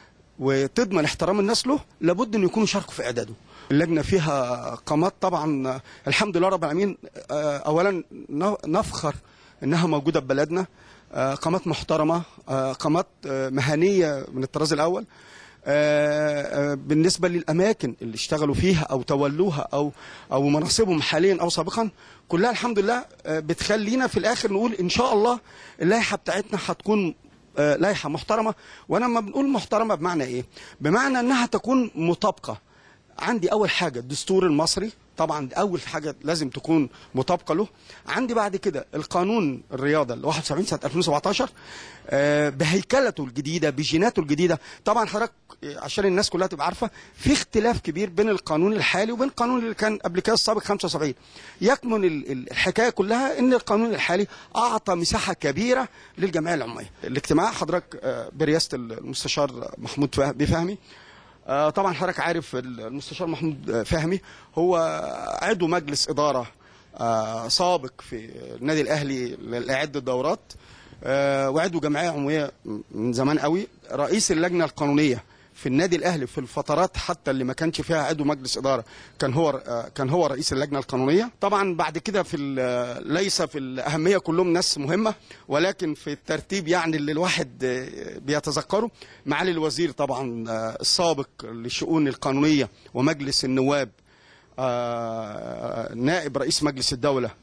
وتضمن احترام الناس له لابد ان يكونوا شاركوا في اعداده اللجنه فيها قامات طبعا آه، الحمد لله رب العالمين آه، اولا ن- نفخر انها موجوده في بلدنا آه، قامات محترمه آه، قامات آه، مهنيه من الطراز الاول آه، آه، بالنسبه للاماكن اللي اشتغلوا فيها او تولوها او او مناصبهم حاليا او سابقا كلها الحمد لله آه، بتخلينا في الاخر نقول ان شاء الله اللائحه بتاعتنا هتكون آه، لائحه محترمه وانا لما بنقول محترمه بمعنى ايه؟ بمعنى انها تكون مطابقه عندي اول حاجه الدستور المصري طبعا دي اول حاجه لازم تكون مطابقه له عندي بعد كده القانون الرياضه ال 71 سنه 2017 آه، بهيكلته الجديده بجيناته الجديده طبعا حضرتك آه، عشان الناس كلها تبقى عارفه في اختلاف كبير بين القانون الحالي وبين القانون اللي كان قبل كده السابق 75 يكمن ال- ال- الحكايه كلها ان القانون الحالي اعطى مساحه كبيره للجمعيه العموميه الاجتماع حضرتك آه، برئاسه المستشار محمود فه- بفهمي آه، طبعا حضرتك عارف المستشار محمود آه، فهمي هو عضو مجلس اداره آه، سابق في النادي الاهلي لاعد الدورات آه، وعضو جمعيه عموميه من زمان قوي رئيس اللجنه القانونيه في النادي الاهلي في الفترات حتى اللي ما كانش فيها عضو مجلس اداره كان هو آه، كان هو رئيس اللجنه القانونيه طبعا بعد كده في ال- ليس في الاهميه كلهم ناس مهمه ولكن في الترتيب يعني اللي الواحد آه، بيتذكره معالي الوزير طبعا آه، السابق للشؤون القانونيه ومجلس النواب آه، نائب رئيس مجلس الدوله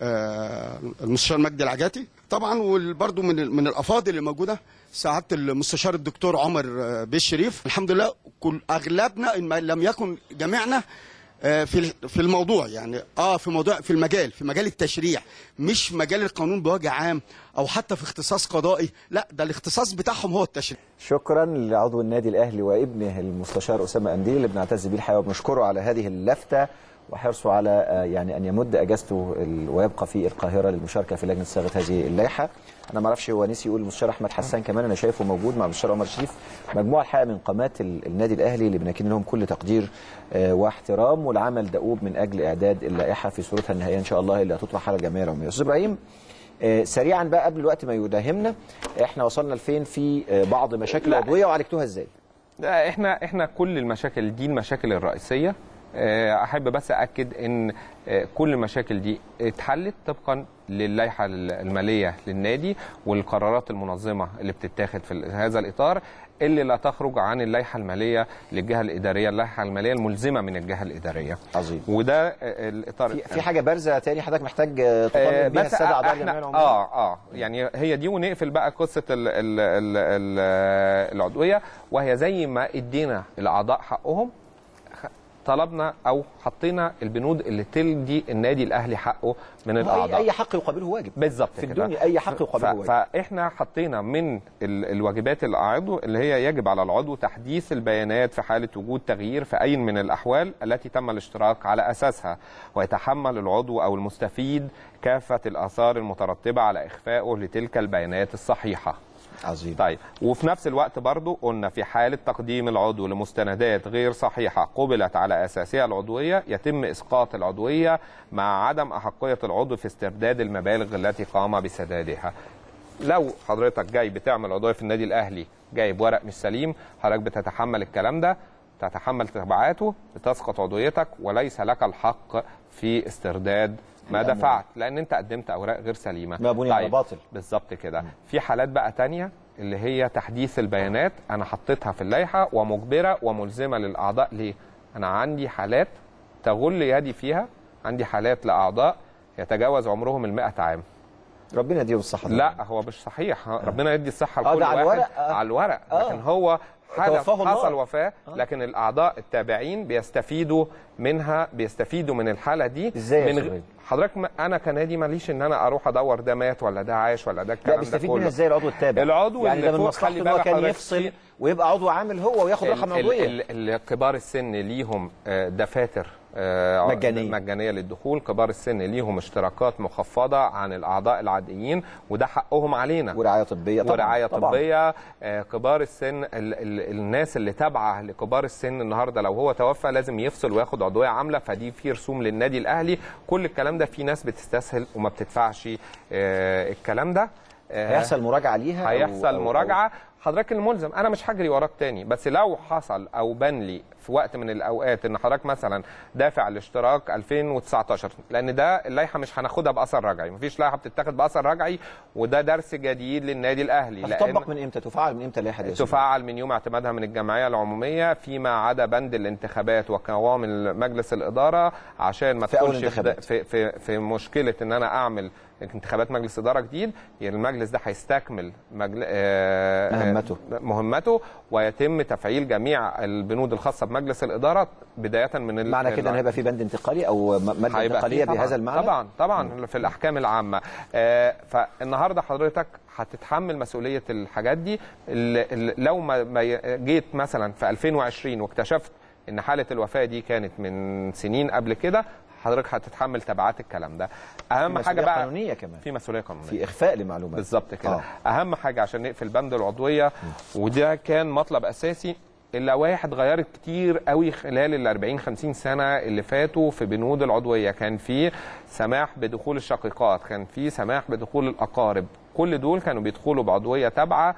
آه، المستشار مجدي العجاتي طبعا وبرده من ال- من الافاضل اللي موجوده سعاده المستشار الدكتور عمر آه، بيه الشريف الحمد لله كل اغلبنا ان ما لم يكن جميعنا آه، في ال- في الموضوع يعني اه في موضوع في المجال في مجال التشريع مش مجال القانون بوجه عام او حتى في اختصاص قضائي لا ده الاختصاص بتاعهم هو التشريع شكرا لعضو النادي الاهلي وابنه المستشار اسامه انديل اللي بنعتز بيه الحقيقه وبنشكره على هذه اللفته وحرصه على آه، يعني ان يمد اجازته ال- ويبقى في القاهره للمشاركه في لجنه صياغه هذه اللائحه انا ما اعرفش هو نسي يقول المستشار احمد حسان كمان انا شايفه موجود مع المستشار عمر شريف مجموعه الحقيقه من قامات ال- النادي الاهلي اللي بنكن لهم كل تقدير آه، واحترام والعمل دؤوب من اجل اعداد اللائحه في صورتها النهائيه ان شاء الله اللي هتطرح على الجمعيه العموميه استاذ ابراهيم آه، سريعا بقى قبل الوقت ما يداهمنا احنا وصلنا لفين في آه، بعض مشاكل لا. العضويه وعالجتوها ازاي لا، احنا احنا كل المشاكل دي المشاكل الرئيسيه آه، احب بس اكد ان آه، كل المشاكل دي اتحلت طبقا للائحه الماليه للنادي والقرارات المنظمه اللي بتتاخد في ال- هذا الاطار اللي لا تخرج عن اللائحه الماليه للجهه الاداريه اللائحه الماليه الملزمه من الجهه الاداريه عظيم وده آه، الاطار في, في حاجه بارزه تاني حضرتك محتاج آه، آه، تطمن بيها بس الساده اعضاء احنا الجمعيه العموميه اه اه يعني هي دي ونقفل بقى قصه ال ال ال ال العضويه وهي زي ما ادينا الاعضاء حقهم خ- طلبنا او حطينا البنود اللي تلدي النادي الاهلي حقه من أي, الاعضاء اي حق يقابله واجب بالظبط في كده. الدنيا اي حق يقابله ف- واجب فاحنا حطينا من ال- الواجبات العضو اللي هي يجب على العضو تحديث البيانات في حاله وجود تغيير في اي من الاحوال التي تم الاشتراك على اساسها ويتحمل العضو او المستفيد كافه الاثار المترتبه على اخفائه لتلك البيانات الصحيحه عظيم طيب وفي نفس الوقت برضو قلنا في حالة تقديم العضو لمستندات غير صحيحة قبلت على أساسها العضوية يتم إسقاط العضوية مع عدم أحقية العضو في استرداد المبالغ التي قام بسدادها لو حضرتك جاي بتعمل عضوية في النادي الأهلي جايب ورق مش سليم حضرتك بتتحمل الكلام ده تتحمل تبعاته بتسقط عضويتك وليس لك الحق في استرداد ما الأموال. دفعت لان انت قدمت اوراق غير سليمه ما بني على باطل. بالظبط كده في حالات بقى تانية اللي هي تحديث البيانات انا حطيتها في اللائحه ومجبره وملزمه للاعضاء ليه انا عندي حالات تغل يدي فيها عندي حالات لاعضاء يتجاوز عمرهم ال عام ربنا يديهم الصحه لا هو مش صحيح ربنا يدي الصحه آه، لكل ده على واحد الورق، آه. على الورق آه. لكن هو حاله توفاه الله. حصل وفاه لكن الاعضاء التابعين بيستفيدوا منها بيستفيدوا من الحاله دي إزاي يا من شباب؟ حضرتك ما- انا كنادي ماليش ان انا اروح ادور ده مات ولا ده عايش ولا ده لا الكلام ده بيستفيد كله منها ازاي العضو التابع العضو يعني اللي ده من فوق مصلحته خلي ان هو بالك كان حضرتك يفصل في- ويبقى عضو عامل هو وياخد رقم ال- عضويه ال- ال- كبار السن ليهم آه، دفاتر آه، مجانية. مجانيه للدخول كبار السن ليهم اشتراكات مخفضه عن الاعضاء العاديين وده حقهم علينا ورعايه طبيه طبعا ورعايه طبعا. طبيه آه، كبار السن ال ال الناس اللي تابعه لكبار السن النهارده لو هو توفى لازم يفصل وياخد عضويه عامله فدي في رسوم للنادي الاهلي كل الكلام ده في ناس بتستسهل وما بتدفعش آه، الكلام ده آه، هيحصل مراجعه ليها أو- هيحصل أو- مراجعه حضرتك الملزم انا مش هجري وراك تاني بس لو حصل او بان لي في وقت من الاوقات ان حضرتك مثلا دافع الاشتراك 2019 لان ده اللائحه مش هناخدها باثر رجعي مفيش لائحه بتتاخد باثر رجعي وده درس جديد للنادي الاهلي هتطبق من امتى تفعل من امتى اللائحه دي يا أستاذ؟ تفعل من يوم اعتمادها من الجمعيه العموميه فيما عدا بند الانتخابات وقوام مجلس الاداره عشان ما في أول تدخلش في, الانتخابات. في, في, في مشكله ان انا اعمل انتخابات مجلس اداره جديد يعني المجلس ده هيستكمل مجل... آه، مهمته. آه، مهمته ويتم تفعيل جميع البنود الخاصه بمجلس الاداره بدايه من ال- معنى كده ان هيبقى في بند انتقالي او م- ماده هيبقى انتقاليه فيه طبعاً- بهذا المعنى طبعا طبعا في الاحكام العامه آه فالنهارده حضرتك هتتحمل مسؤوليه الحاجات دي ال- ال- لو ما ما ي- جيت مثلا في 2020 واكتشفت ان حاله الوفاه دي كانت من سنين قبل كده حضرتك هتتحمل تبعات الكلام ده اهم في حاجه مسؤولية بقى قانونيه كمان في مسؤوليه قانونيه في اخفاء لمعلومات بالظبط كده آه. آه. اهم حاجه عشان نقفل بند العضويه وده كان مطلب اساسي اللوائح اتغيرت كتير قوي خلال ال 40 50 سنه اللي فاتوا في بنود العضويه كان في سماح بدخول الشقيقات كان في سماح بدخول الاقارب كل دول كانوا بيدخلوا بعضويه تابعه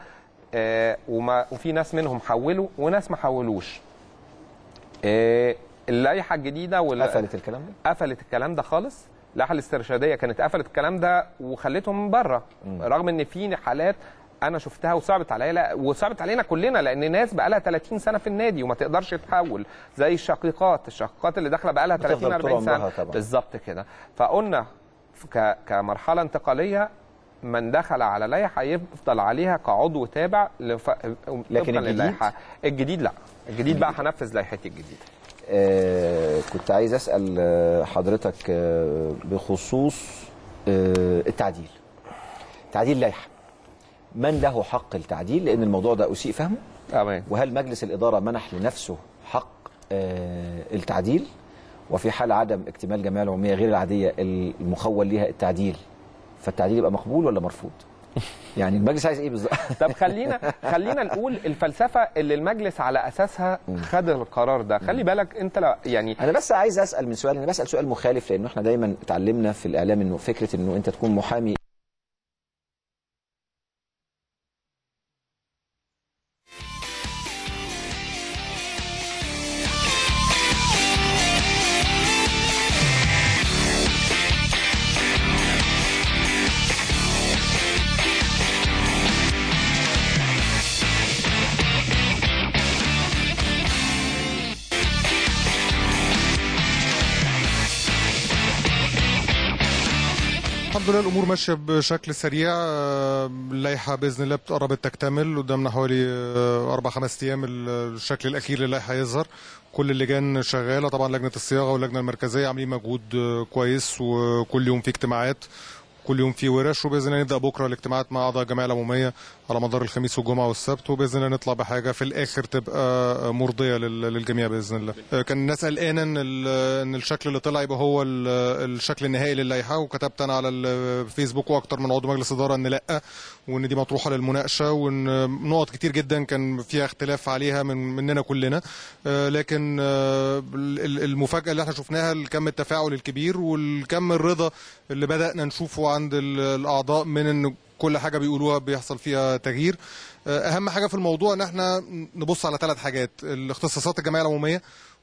آه وما وفي ناس منهم حولوا وناس ما حولوش آه اللائحه الجديده وال... قفلت الكلام ده قفلت الكلام ده خالص اللائحه الاسترشاديه كانت قفلت الكلام ده وخلتهم من بره رغم ان في حالات انا شفتها وصعبت عليا لا وصعبت علينا كلنا لان ناس بقى لها 30 سنه في النادي وما تقدرش تحول زي الشقيقات الشقيقات اللي داخله بقى لها بتفضل 30 طول 40 عمرها سنه طبعا. بالظبط كده فقلنا ك- كمرحله انتقاليه من دخل على لائحه يفضل عليها كعضو تابع لف... لكن طبقاً الجديد؟ للائحة. الجديد لا الجديد بقى هنفذ لائحتي الجديده آه، كنت عايز اسال آه، حضرتك آه، بخصوص آه، التعديل تعديل لائحه من له حق التعديل لان الموضوع ده اسيء فهمه تمام وهل مجلس الاداره منح لنفسه حق آه، التعديل وفي حال عدم اكتمال جمعيه العموميه غير العاديه المخول ليها التعديل فالتعديل يبقى مقبول ولا مرفوض يعني المجلس عايز ايه بالظبط طب خلينا خلينا نقول الفلسفه اللي المجلس على اساسها خد القرار ده خلي بالك انت لا يعني انا بس عايز اسال من سؤال انا بسال سؤال مخالف لانه احنا دايما اتعلمنا في الاعلام انه فكره انه انت تكون محامي الحمد لله الامور ماشيه بشكل سريع آه، اللائحه باذن الله قربت تكتمل قدامنا حوالي آه، اربع خمس ايام ال- الشكل الاخير للائحه يظهر كل اللجان شغاله طبعا لجنه الصياغه واللجنه المركزيه عاملين مجهود آه، كويس وكل يوم في اجتماعات كل يوم في ورش وباذن الله نبدا بكره الاجتماعات مع اعضاء الجمعيه العموميه على مدار الخميس والجمعه والسبت وباذن الله نطلع بحاجه في الاخر تبقى مرضيه لل- للجميع باذن الله. آه، كان الناس قلقانه ان ال- ان الشكل اللي طلع يبقى هو ال- الشكل النهائي للائحه وكتبت انا على الفيسبوك واكتر من عضو مجلس اداره ان لا وان دي مطروحه للمناقشه وان نقط كتير جدا كان فيها اختلاف عليها من مننا كلنا آه، لكن آه، ال- المفاجاه اللي احنا شفناها الكم التفاعل الكبير والكم الرضا اللي بدانا نشوفه عند ال- الاعضاء من ان كل حاجه بيقولوها بيحصل فيها تغيير آه، اهم حاجه في الموضوع ان احنا نبص على ثلاث حاجات الاختصاصات الجمعيه العموميه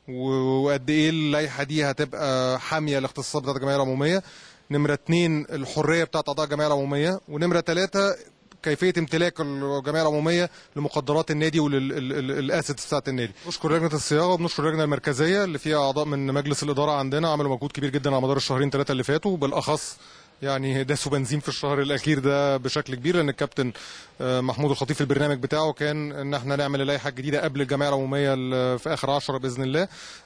و- وقد ايه اللائحه دي هتبقى حاميه الاختصاصات بتاعت الجمعيه العموميه نمره اثنين الحريه بتاعت اعضاء الجمعيه العموميه ونمره ثلاثه كيفيه امتلاك الجمعيه العموميه لمقدرات النادي وللاسيتس بتاعت النادي. نشكر لجنه الصياغه وبنشكر اللجنه المركزيه اللي فيها اعضاء من مجلس الاداره عندنا عملوا مجهود كبير جدا على مدار الشهرين ثلاثه اللي فاتوا بالاخص يعني داسوا بنزين في الشهر الاخير ده بشكل كبير لان الكابتن آه، محمود الخطيب في البرنامج بتاعه كان ان احنا نعمل اللائحه الجديده قبل الجمعيه العموميه ال- في اخر عشرة باذن الله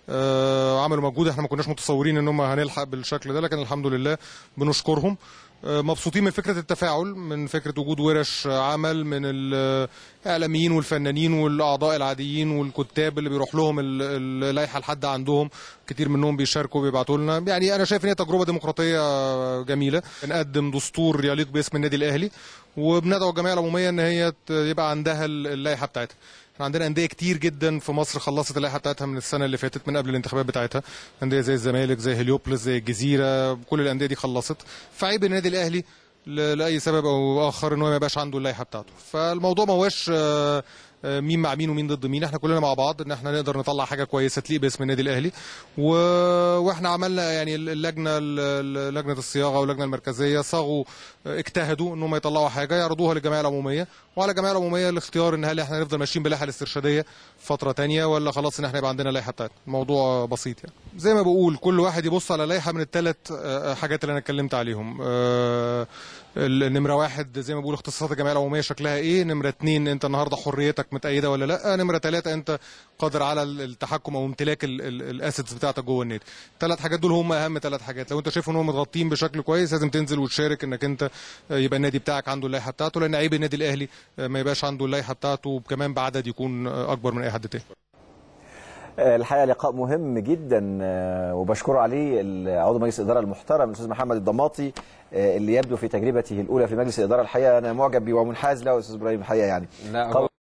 آه، عملوا مجهود احنا ما كناش متصورين ان هم هنلحق بالشكل ده لكن الحمد لله بنشكرهم آه، مبسوطين من فكره التفاعل من فكره وجود ورش عمل من الاعلاميين والفنانين والاعضاء العاديين والكتاب اللي بيروح لهم ال- اللائحه لحد عندهم كتير منهم بيشاركوا وبيبعتوا لنا يعني انا شايف ان هي تجربه ديمقراطيه جميله بنقدم دستور يليق باسم النادي الاهلي وبندعو الجمعيه العموميه ان هي ت- يبقى عندها ال- اللائحه بتاعتها احنا عندنا انديه كتير جدا في مصر خلصت اللائحه بتاعتها من السنه اللي فاتت من قبل الانتخابات بتاعتها انديه زي الزمالك زي هليوبلس زي الجزيره كل الانديه دي خلصت فعيب النادي الاهلي ل- لاي سبب او اخر ان هو ما يبقاش عنده اللائحه بتاعته فالموضوع ما هوش آه، آه، مين مع مين ومين ضد مين احنا كلنا مع بعض ان احنا نقدر نطلع حاجه كويسه تليق باسم النادي الاهلي و... واحنا عملنا يعني اللجنه ال- لجنه الصياغه واللجنه المركزيه صاغوا آه، اجتهدوا ان هم يطلعوا حاجه يعرضوها للجمعيه العموميه وعلى الجمعيه العموميه الاختيار ان هل احنا نفضل ماشيين باللائحه الاسترشاديه فتره تانية ولا خلاص ان احنا يبقى عندنا لائحه بتاعتنا الموضوع بسيط يعني زي ما بقول كل واحد يبص على لائحه من الثلاث حاجات اللي انا اتكلمت عليهم آه، النمره واحد زي ما بقول اختصاصات الجمعيه العموميه شكلها ايه نمره اتنين انت النهارده حريتك متأيده ولا لا نمره ثلاثه انت قادر على ال- التحكم او امتلاك الاسيتس بتاعتك جوه النادي الثلاث حاجات دول هم اهم ثلاث حاجات لو انت شايف ان هم متغطين بشكل كويس لازم تنزل وتشارك انك انت آه، يبقى النادي بتاعك عنده اللائحه بتاعته لان عيب النادي الاهلي آه، ما يبقاش عنده اللائحه بتاعته وكمان بعدد يكون آه، اكبر من اي حد تاني آه، الحقيقه لقاء مهم جدا آه، وبشكره عليه عضو مجلس الاداره المحترم الاستاذ محمد الضماطي آه، اللي يبدو في تجربته الاولى في مجلس الاداره الحقيقه انا معجب بيه ومنحاز له يا استاذ ابراهيم الحقيقه يعني لا قوي هو